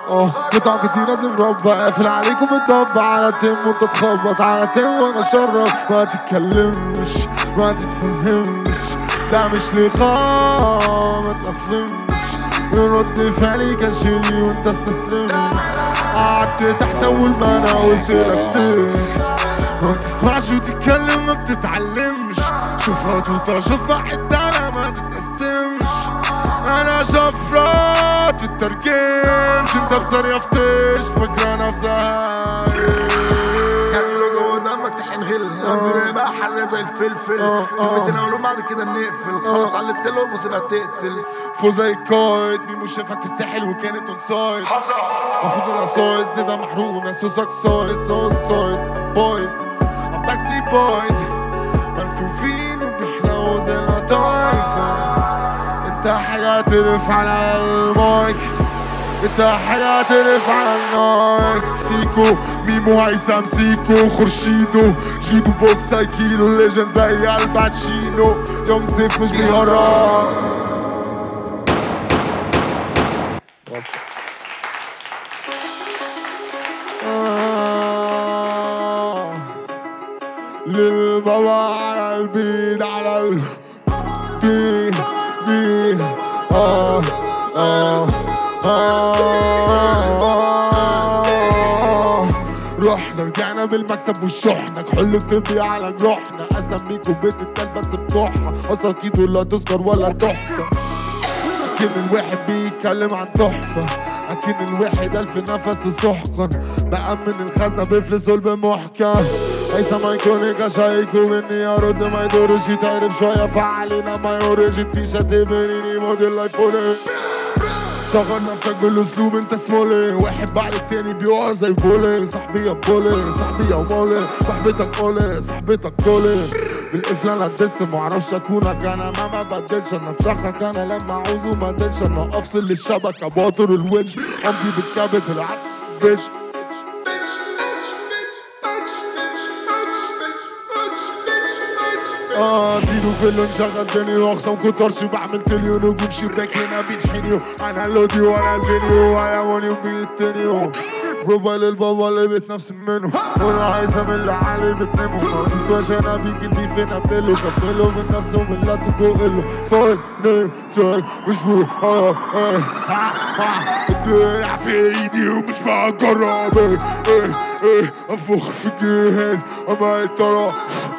اه قطع كتير لازم ربع قافل عليكم الضب على تم وانت تخبط على تم وانا شرب ما تتكلمش ما تتفهمش ده مش لقاء ما تفهمش رد فعلي كان شيلي وانت استسلمت قعدت تحت اول ما انا قلت لك سيب ما بتسمعش وتتكلم ما بتتعلمش شوفها توطى شوفها حتة لا ما تتقسمش انا شفرات التركيبش انت بصريفتش فاكرة نفسها كانوا جوه دمك تحن غل قلبي بقى حر زي الفلفل كلمتين اقولهم بعد كده نقفل خلص على الاسكالوب وسيبها تقتل فوق زي القائد ميمو شافك في الساحل وكانت اون سايد حصل المفروض انا سايز زي ده محروق وناس وسك سايز سو سايز بويز ام باك ستريت بويز ملفوفين وبيحلو زي القطايف انت حاجة ترف على المايك انت حاجة ترف على المايك سيكو ميمو هيثم سيكو خورشيدو جيبو بوكس كيلو ليجند زي الباتشينو يوم سيف مش بيهرب بس آه. للبابا على البيت على البيت بيت آه آه آه رحنا رجعنا بالمكسب والشحنة كحول بتبقي على جروحنا اسميكوا بيت التل بس بتوحنا اساكيد ولا تذكر ولا تحفة لكن الواحد بيتكلم عن تحفة لكن الواحد ألف نفس وسحقا بأمن الخزنة بفلس قلب محكم هيثم ايكونيكا شايكو مني ارد ما يدورش يتعرف شوية فعلينا ما يورج التيشيرت بنيني موديل ايفوني صغر نفسك بالاسلوب انت سمولي واحد بعد التاني بيقع زي بولي صاحبي يا بولي صاحبي يا مولي صاحبتك قولي صاحبتك كولي بالقفل انا اتدس معرفش اكونك انا ما ما بدلش انا افشخك انا لما عاوزه ما ادلش انا افصل الشبكه باطر الونش امضي بالكابت العب بيش اه زيرو فيلم شغل دني واخصم كترش بعمل تليون نجوم شباك هنا بينحنيو انا اللودي وانا الفيديو انا موني وبيتنيو بروفايل البابا اللي بتنفس منه وانا عايز اللي عليه بتنمو ما تسواش انا بيك البيف هنا بتلو كبتلو من نفسه من لا تقول فايل نيم تراك مش بو اه اه الدرع في ايدي ومش بجرب ايه ايه ايه انفخ في جهاز اما الطرف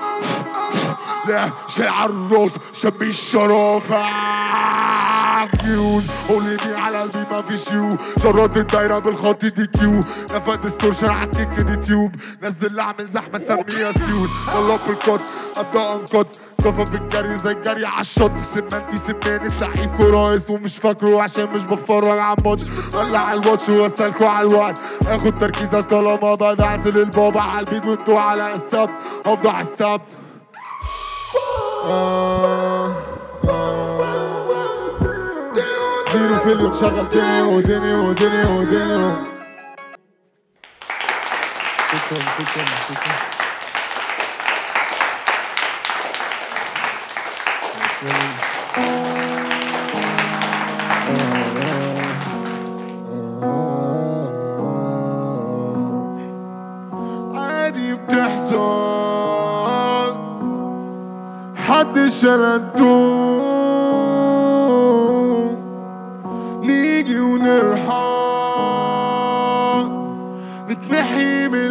لا شيل عالراس شم الشرافة كيوز قوليني على قلبي ما فيش يو شرط الدايرة بالخط دي كيو نفد ديستورشن على التيك دي تيوب نزل اعمل زحمة سميها سيول طلع بالكوت ابدا انكت صفى بالجري زي الجري عالشط سمنتي سماني لعيب كرايس ومش فاكره عشان مش بتفرج على الماتش ولع الواتش واسالكوا على الوقت اخد تركيزك طالما بدعت للبابا على البيت وانتوا على السبت افضح السبت آه، آه. زيرو فيلم شغل دنيا ودنيا ودنيا ودنيا شكرا شكرا شكرا عادي بتحصل حد شردوه نيجي ونرحل نتنحي من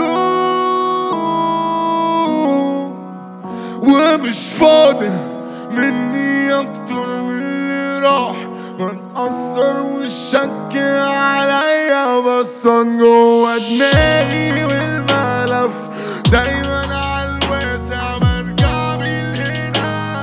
القلوب ومش فاضل مني اكتر من اللي راح ما تأثر والشك عليا بس أنا جوا دماغي والملف دايما على الواسع برجع من هنا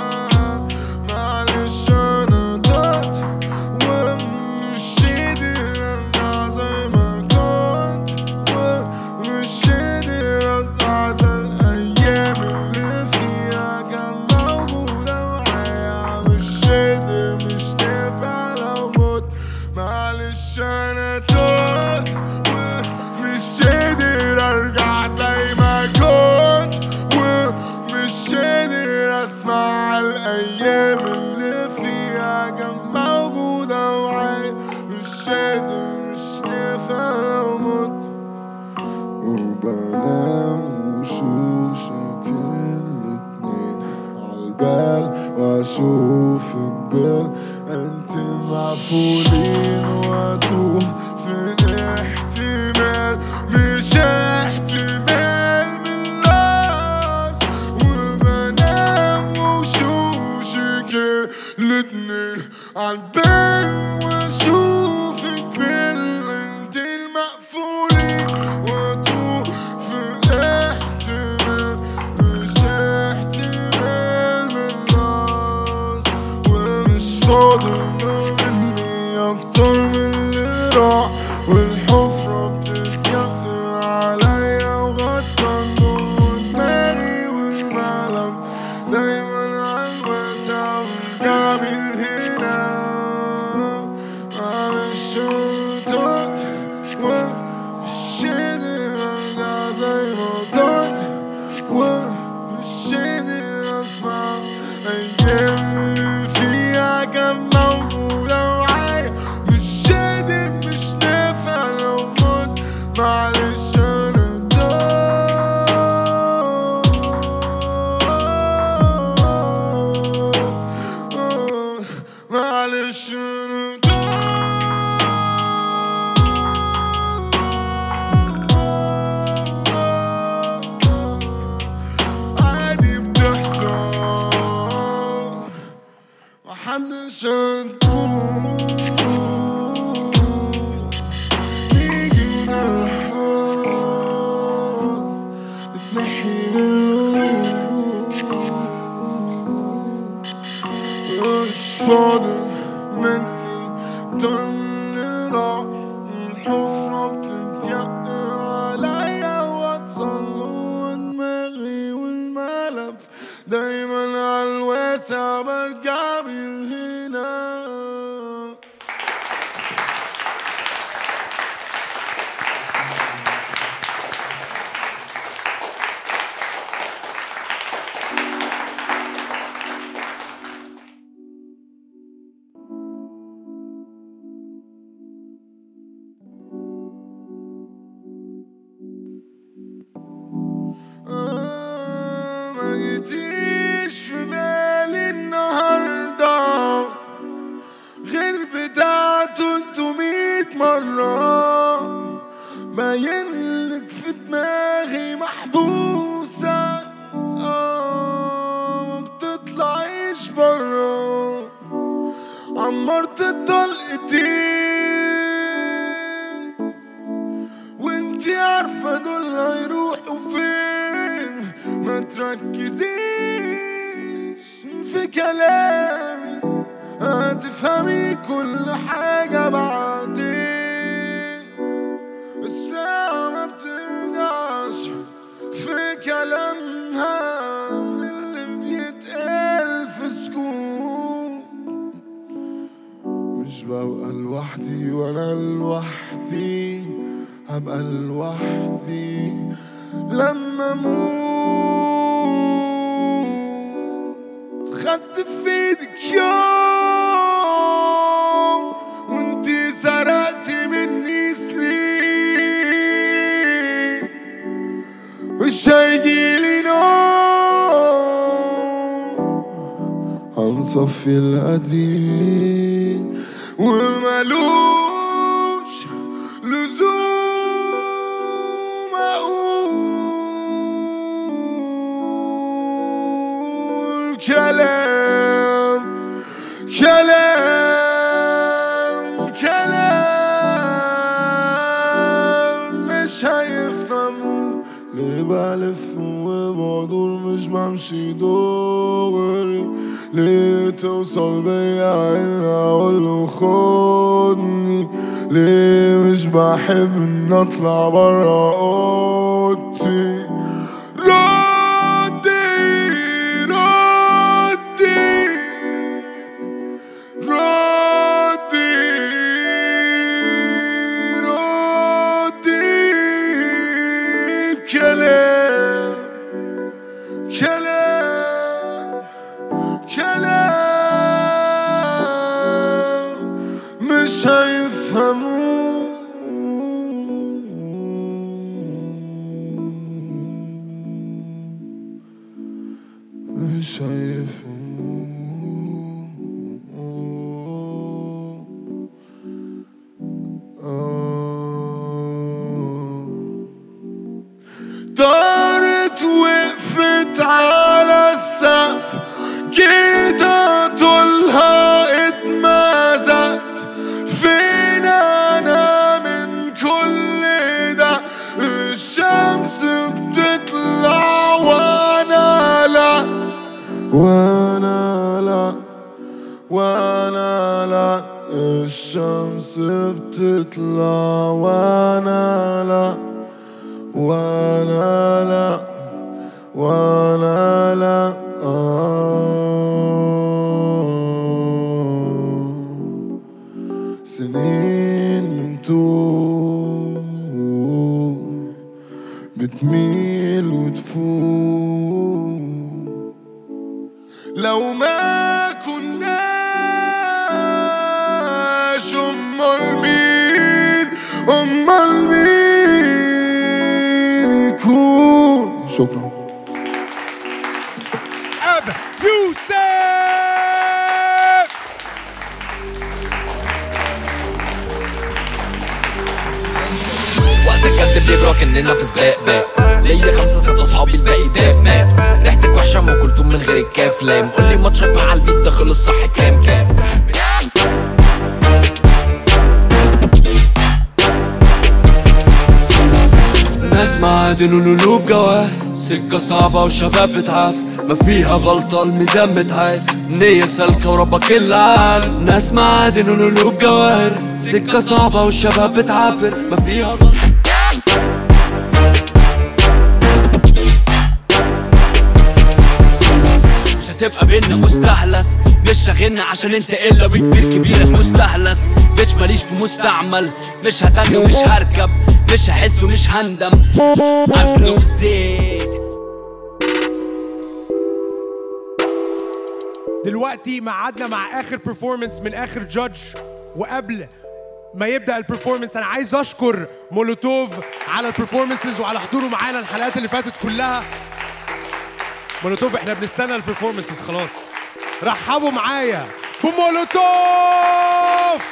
معلش انا ضعت ومش قادر ارجع زي ما كنت ومش قادر ارجع زي الايام اللي فيها كان موجودة معايا مش قادر مش نافع لو مت معلش انا تهت ومش قادر اشوفك بال انت مقفولين واتوه في احتمال مش احتمال من راس وبنام وشوشك الاتنين عالبال واشوفك بال انت المقفولين واتوه في احتمال مش احتمال من راس ومش فاضل مني اكتر من اللي راح والحفرة بتتيقن عليا وغطسان جوه دماغي والمعلم دايما عالواسع برجع من هنا معلش قلت ومش قادر ارجع زي ما كنت ومش قادر اسمع ايام اللي فيها كان موجودة معايا مش قادر مش نافع لو مت معلش انا ضايع. معلش انا عادي بتحصل محدش هنكون نيجي ونرحل نتمحي مش فاضل مني اكتر من اللي راح الحفرة بتتيقن عليا واتصل جوا دماغي والملف دايما عالواسع برجع من هنا ما جيتيش في بالي النهارده غير بتاع 300 مرة باينلك في دماغي محبوسة آه، ما بتطلعيش برا عمرت الطلقتين وانتي عارفة دول هيروحوا فين ما تركزيش في كلامي هتفهمي كل حاجة بعدين الساعة ما بترجعش في كلامها اللي بيتقال في سكوت مش ببقى لوحدي وانا لوحدي هبقى لوحدي لما اموت خدت في ايدك يوم وانتي سرقتي مني سنين مش هيجيلي نوم هنصفي القديم وملوش لزوم اقول كلام كلام كلام مش هيفهموا ليه بلف وبدور مش بمشي دغري ليه توصل بيا هنا اقول خدني ليه مش بحب ان اطلع برا اوضتي ردي ردي ردي ردي بكلام كلام كلام مش هيفهموا مش هيفهموا الشمس بتطلع وانا لا وانا لا وانا لا آه سنين بنتوه بتميل وتفوق لو ما كناش امال مين امال مين يكون شكرا اب يوسف وقت الجد بيجرى كأننا في سباق باق ليا خمسة ستة صحابي الباقي داب مات ريحتك وحشة ام كلثوم من غير الكاف لام قولي ماتشك مع البيت ده خلص صح كام كام ناس معادن ولولوب جواهر سكة صعبة وشباب بتعافر ما فيها غلطة الميزان بتعاد نية سالكة وربك اللي عال ناس معادن ولولوب جواهر سكة صعبة والشباب بتعافر ما فيها غلطة مش هتبقى بينا مستهلس مش شاغلنا عشان انت الا وكبير كبيرك مستهلس بيتش ماليش في مستعمل مش هتني ومش هركب مش هحس ومش هندم قبل زيت دلوقتي ميعادنا مع اخر بيرفورمانس من اخر جادج وقبل ما يبدا البرفورمانس انا عايز اشكر مولوتوف على البرفورمانسز وعلى حضوره معانا الحلقات اللي فاتت كلها مولوتوف احنا بنستنى البرفورمانسز خلاص رحبوا معايا بمولوتوف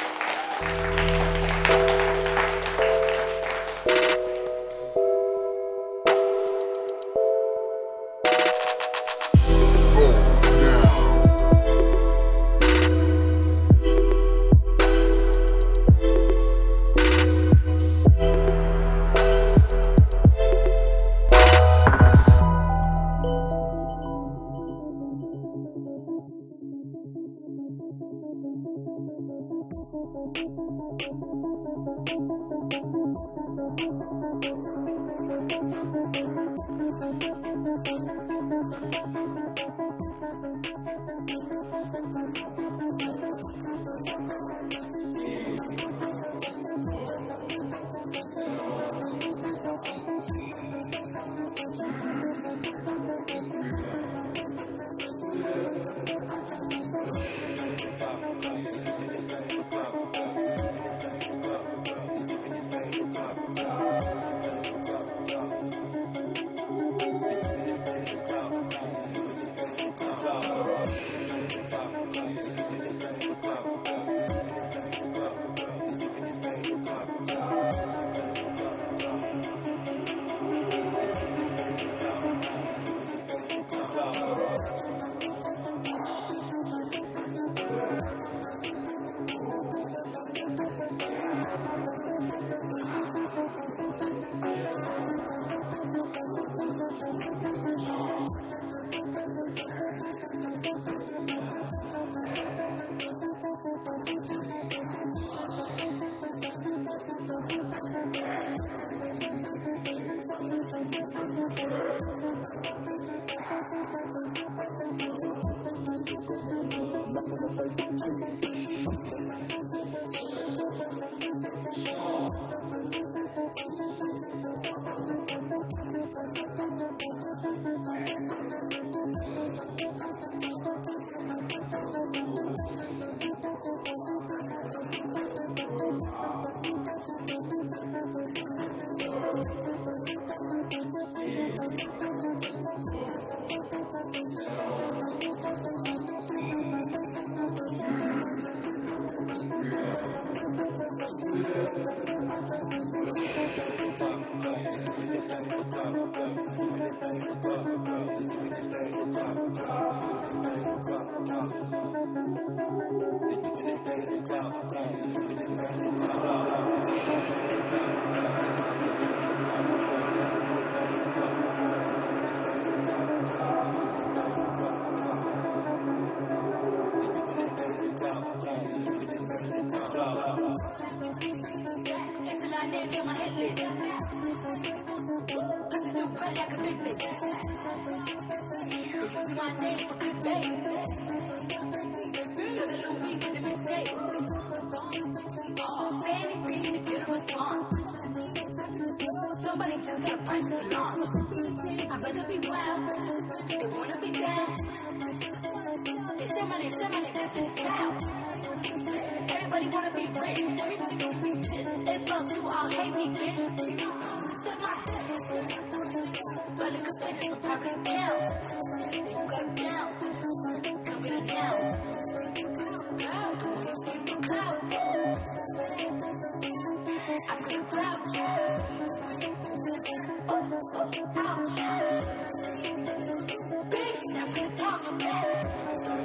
Pussy still wet like a big bitch. They using my name for clickbait. Serving Louis with a mixtape. Say anything to get a response. Somebody just got a price to launch. I'd rather be wild. They wanna be dead. They say money, say money, that's their child. Everybody wanna be rich. Everybody wanna be pissed. They fuss you all hate me, bitch. Suck my dick. But look at this from private accounts. You got a count. Could be announced. Clout. Think the clout. I see a crouch. Ouch. Bitch, now for the couch.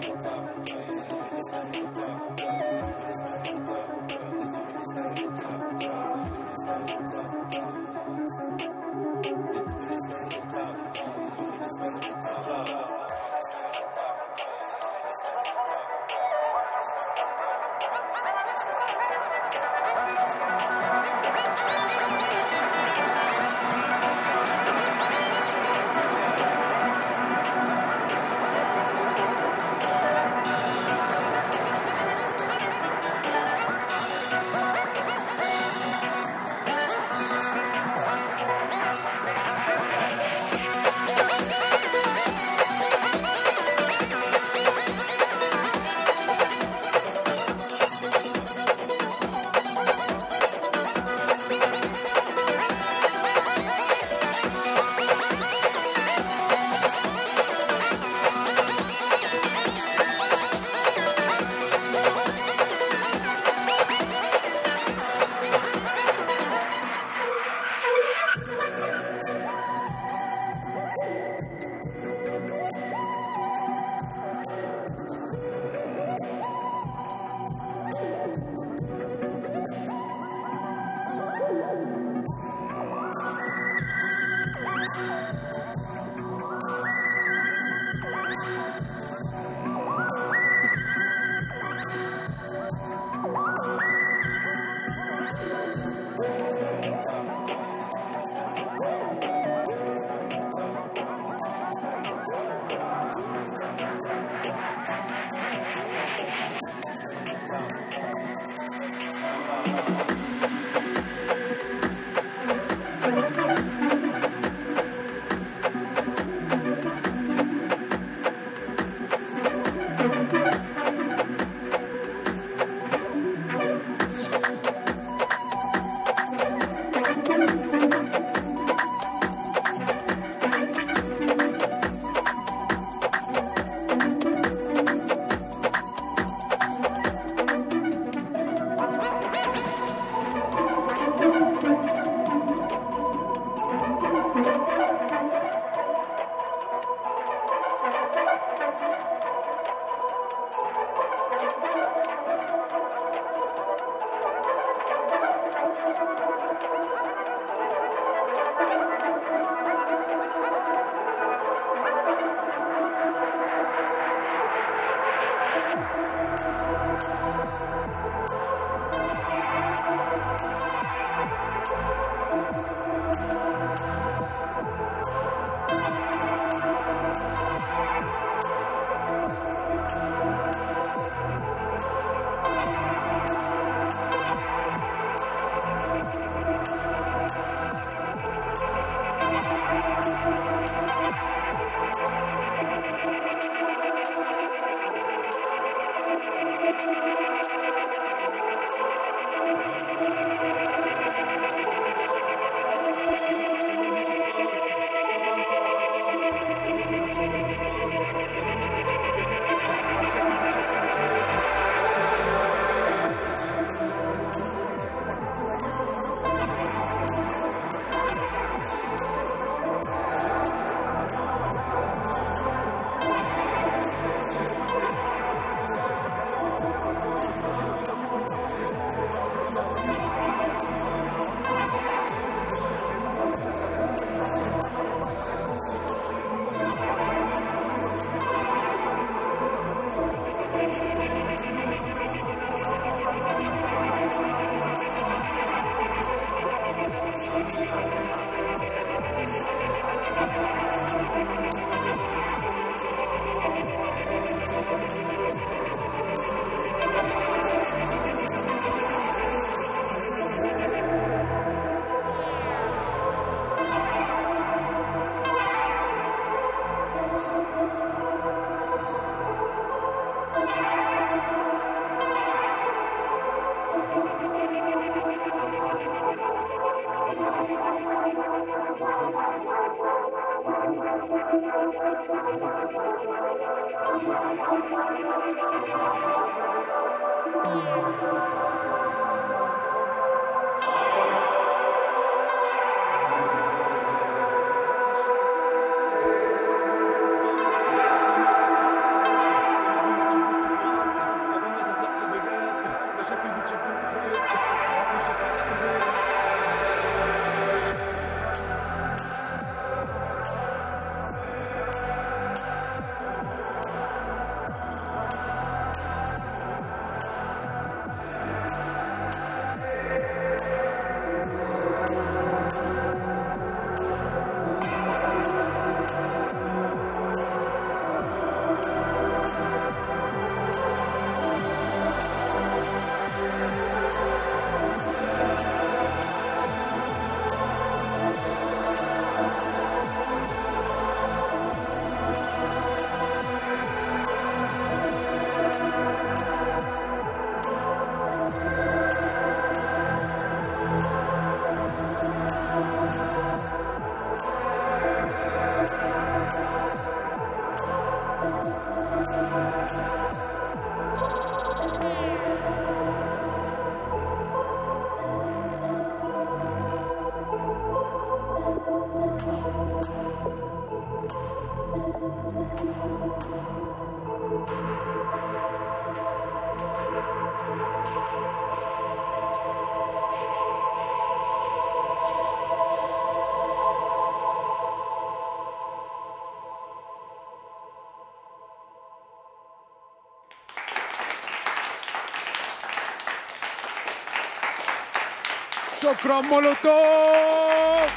شكرا مولوتوف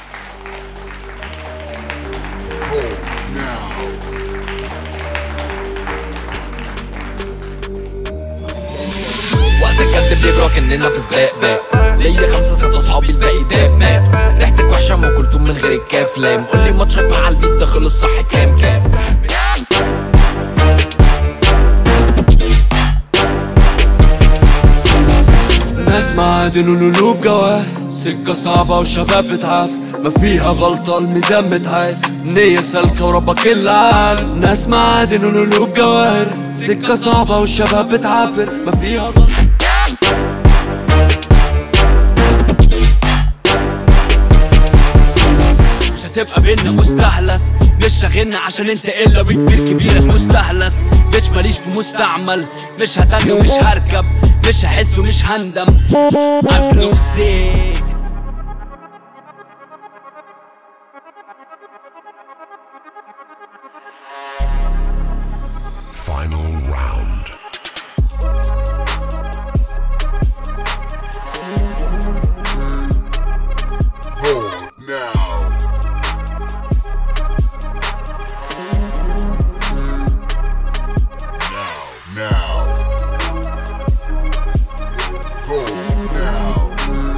وقت الجد بيجرى كأننا في سباق باق ليا خمسة ستة صحابي الباقي داب مات ريحتك وحشة ما كلتم من غير الكاف لام قولي ماتشك مع البيت ده خلص صح كام كام ناس معادن ولولوب جواهر سكة صعبة وشباب بتعافر ما فيها غلطة الميزان بتعاد نية سالكة وربك اللي عال ناس معادن ولولوب جواهر سكة صعبة والشباب بتعافر ما فيها غلطة مش هتبقى بينا مستهلس مش شاغلنا عشان انت الا وكبير كبيرك مستهلس مش ماليش في مستعمل مش هتني ومش هركب مش هحس ومش هندم قبله زيت Final round. Vote now. Now, now. Vote now.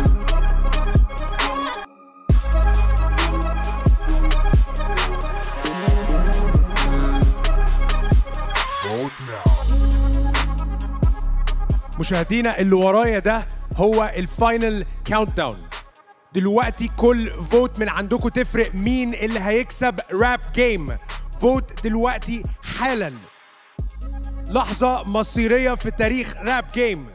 Vote now. مشاهدينا اللي ورايا ده هو الفاينل كاونت داون دلوقتي كل فوت من عندكم تفرق مين اللي هيكسب راب جيم فوت دلوقتي حالا لحظة مصيرية في تاريخ راب جيم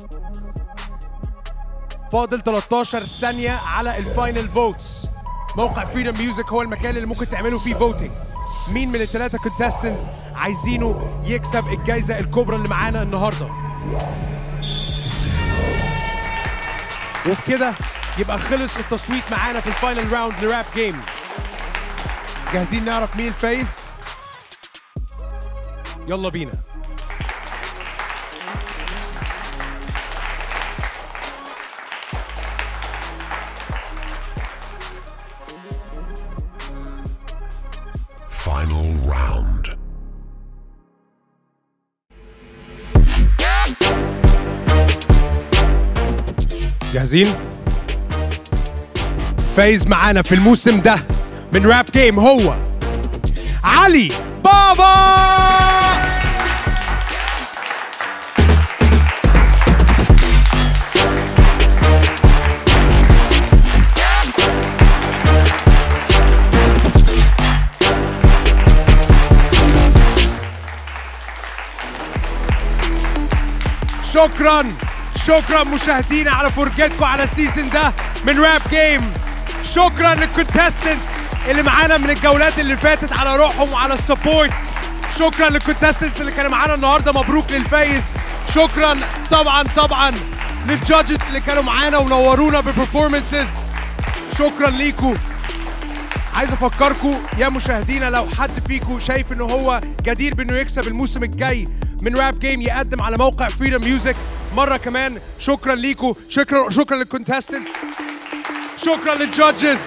فاضل 13 ثانية على الفاينل فوتس موقع فريدم ميوزك هو المكان اللي ممكن تعملوا فيه فوتنج مين من الثلاثة كونتستنتس عايزينه يكسب الجائزة الكبرى اللي معانا النهارده وبكده يبقى خلص التصويت معانا في الفاينل راوند لراب جيم جاهزين نعرف مين الفايز يلا بينا Final round. جاهزين فايز معانا في الموسم ده من راب جيم هو علي بابا شكرا شكرا مشاهدينا على فرجتكم على السيزون ده من راب جيم شكرا للكونتستنتس اللي معانا من الجولات اللي فاتت على روحهم وعلى السبورت شكرا للكونتستنتس اللي كانوا معانا النهارده مبروك للفايز شكرا طبعا طبعا للجادجز اللي كانوا معانا ونورونا ببرفورمانسز شكرا ليكم عايز افكركم يا مشاهدينا لو حد فيكم شايف ان هو جدير بانه يكسب الموسم الجاي من راب جيم يقدم على موقع فريدم ميوزك مره كمان شكرا ليكم شكرا شكرا للكونتستنتس شكرا للجادجز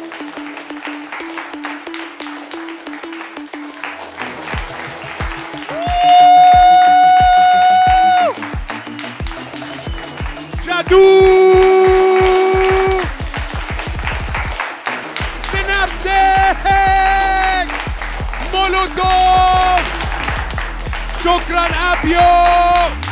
جادو سينابتك مولوتوف شكرا ابيو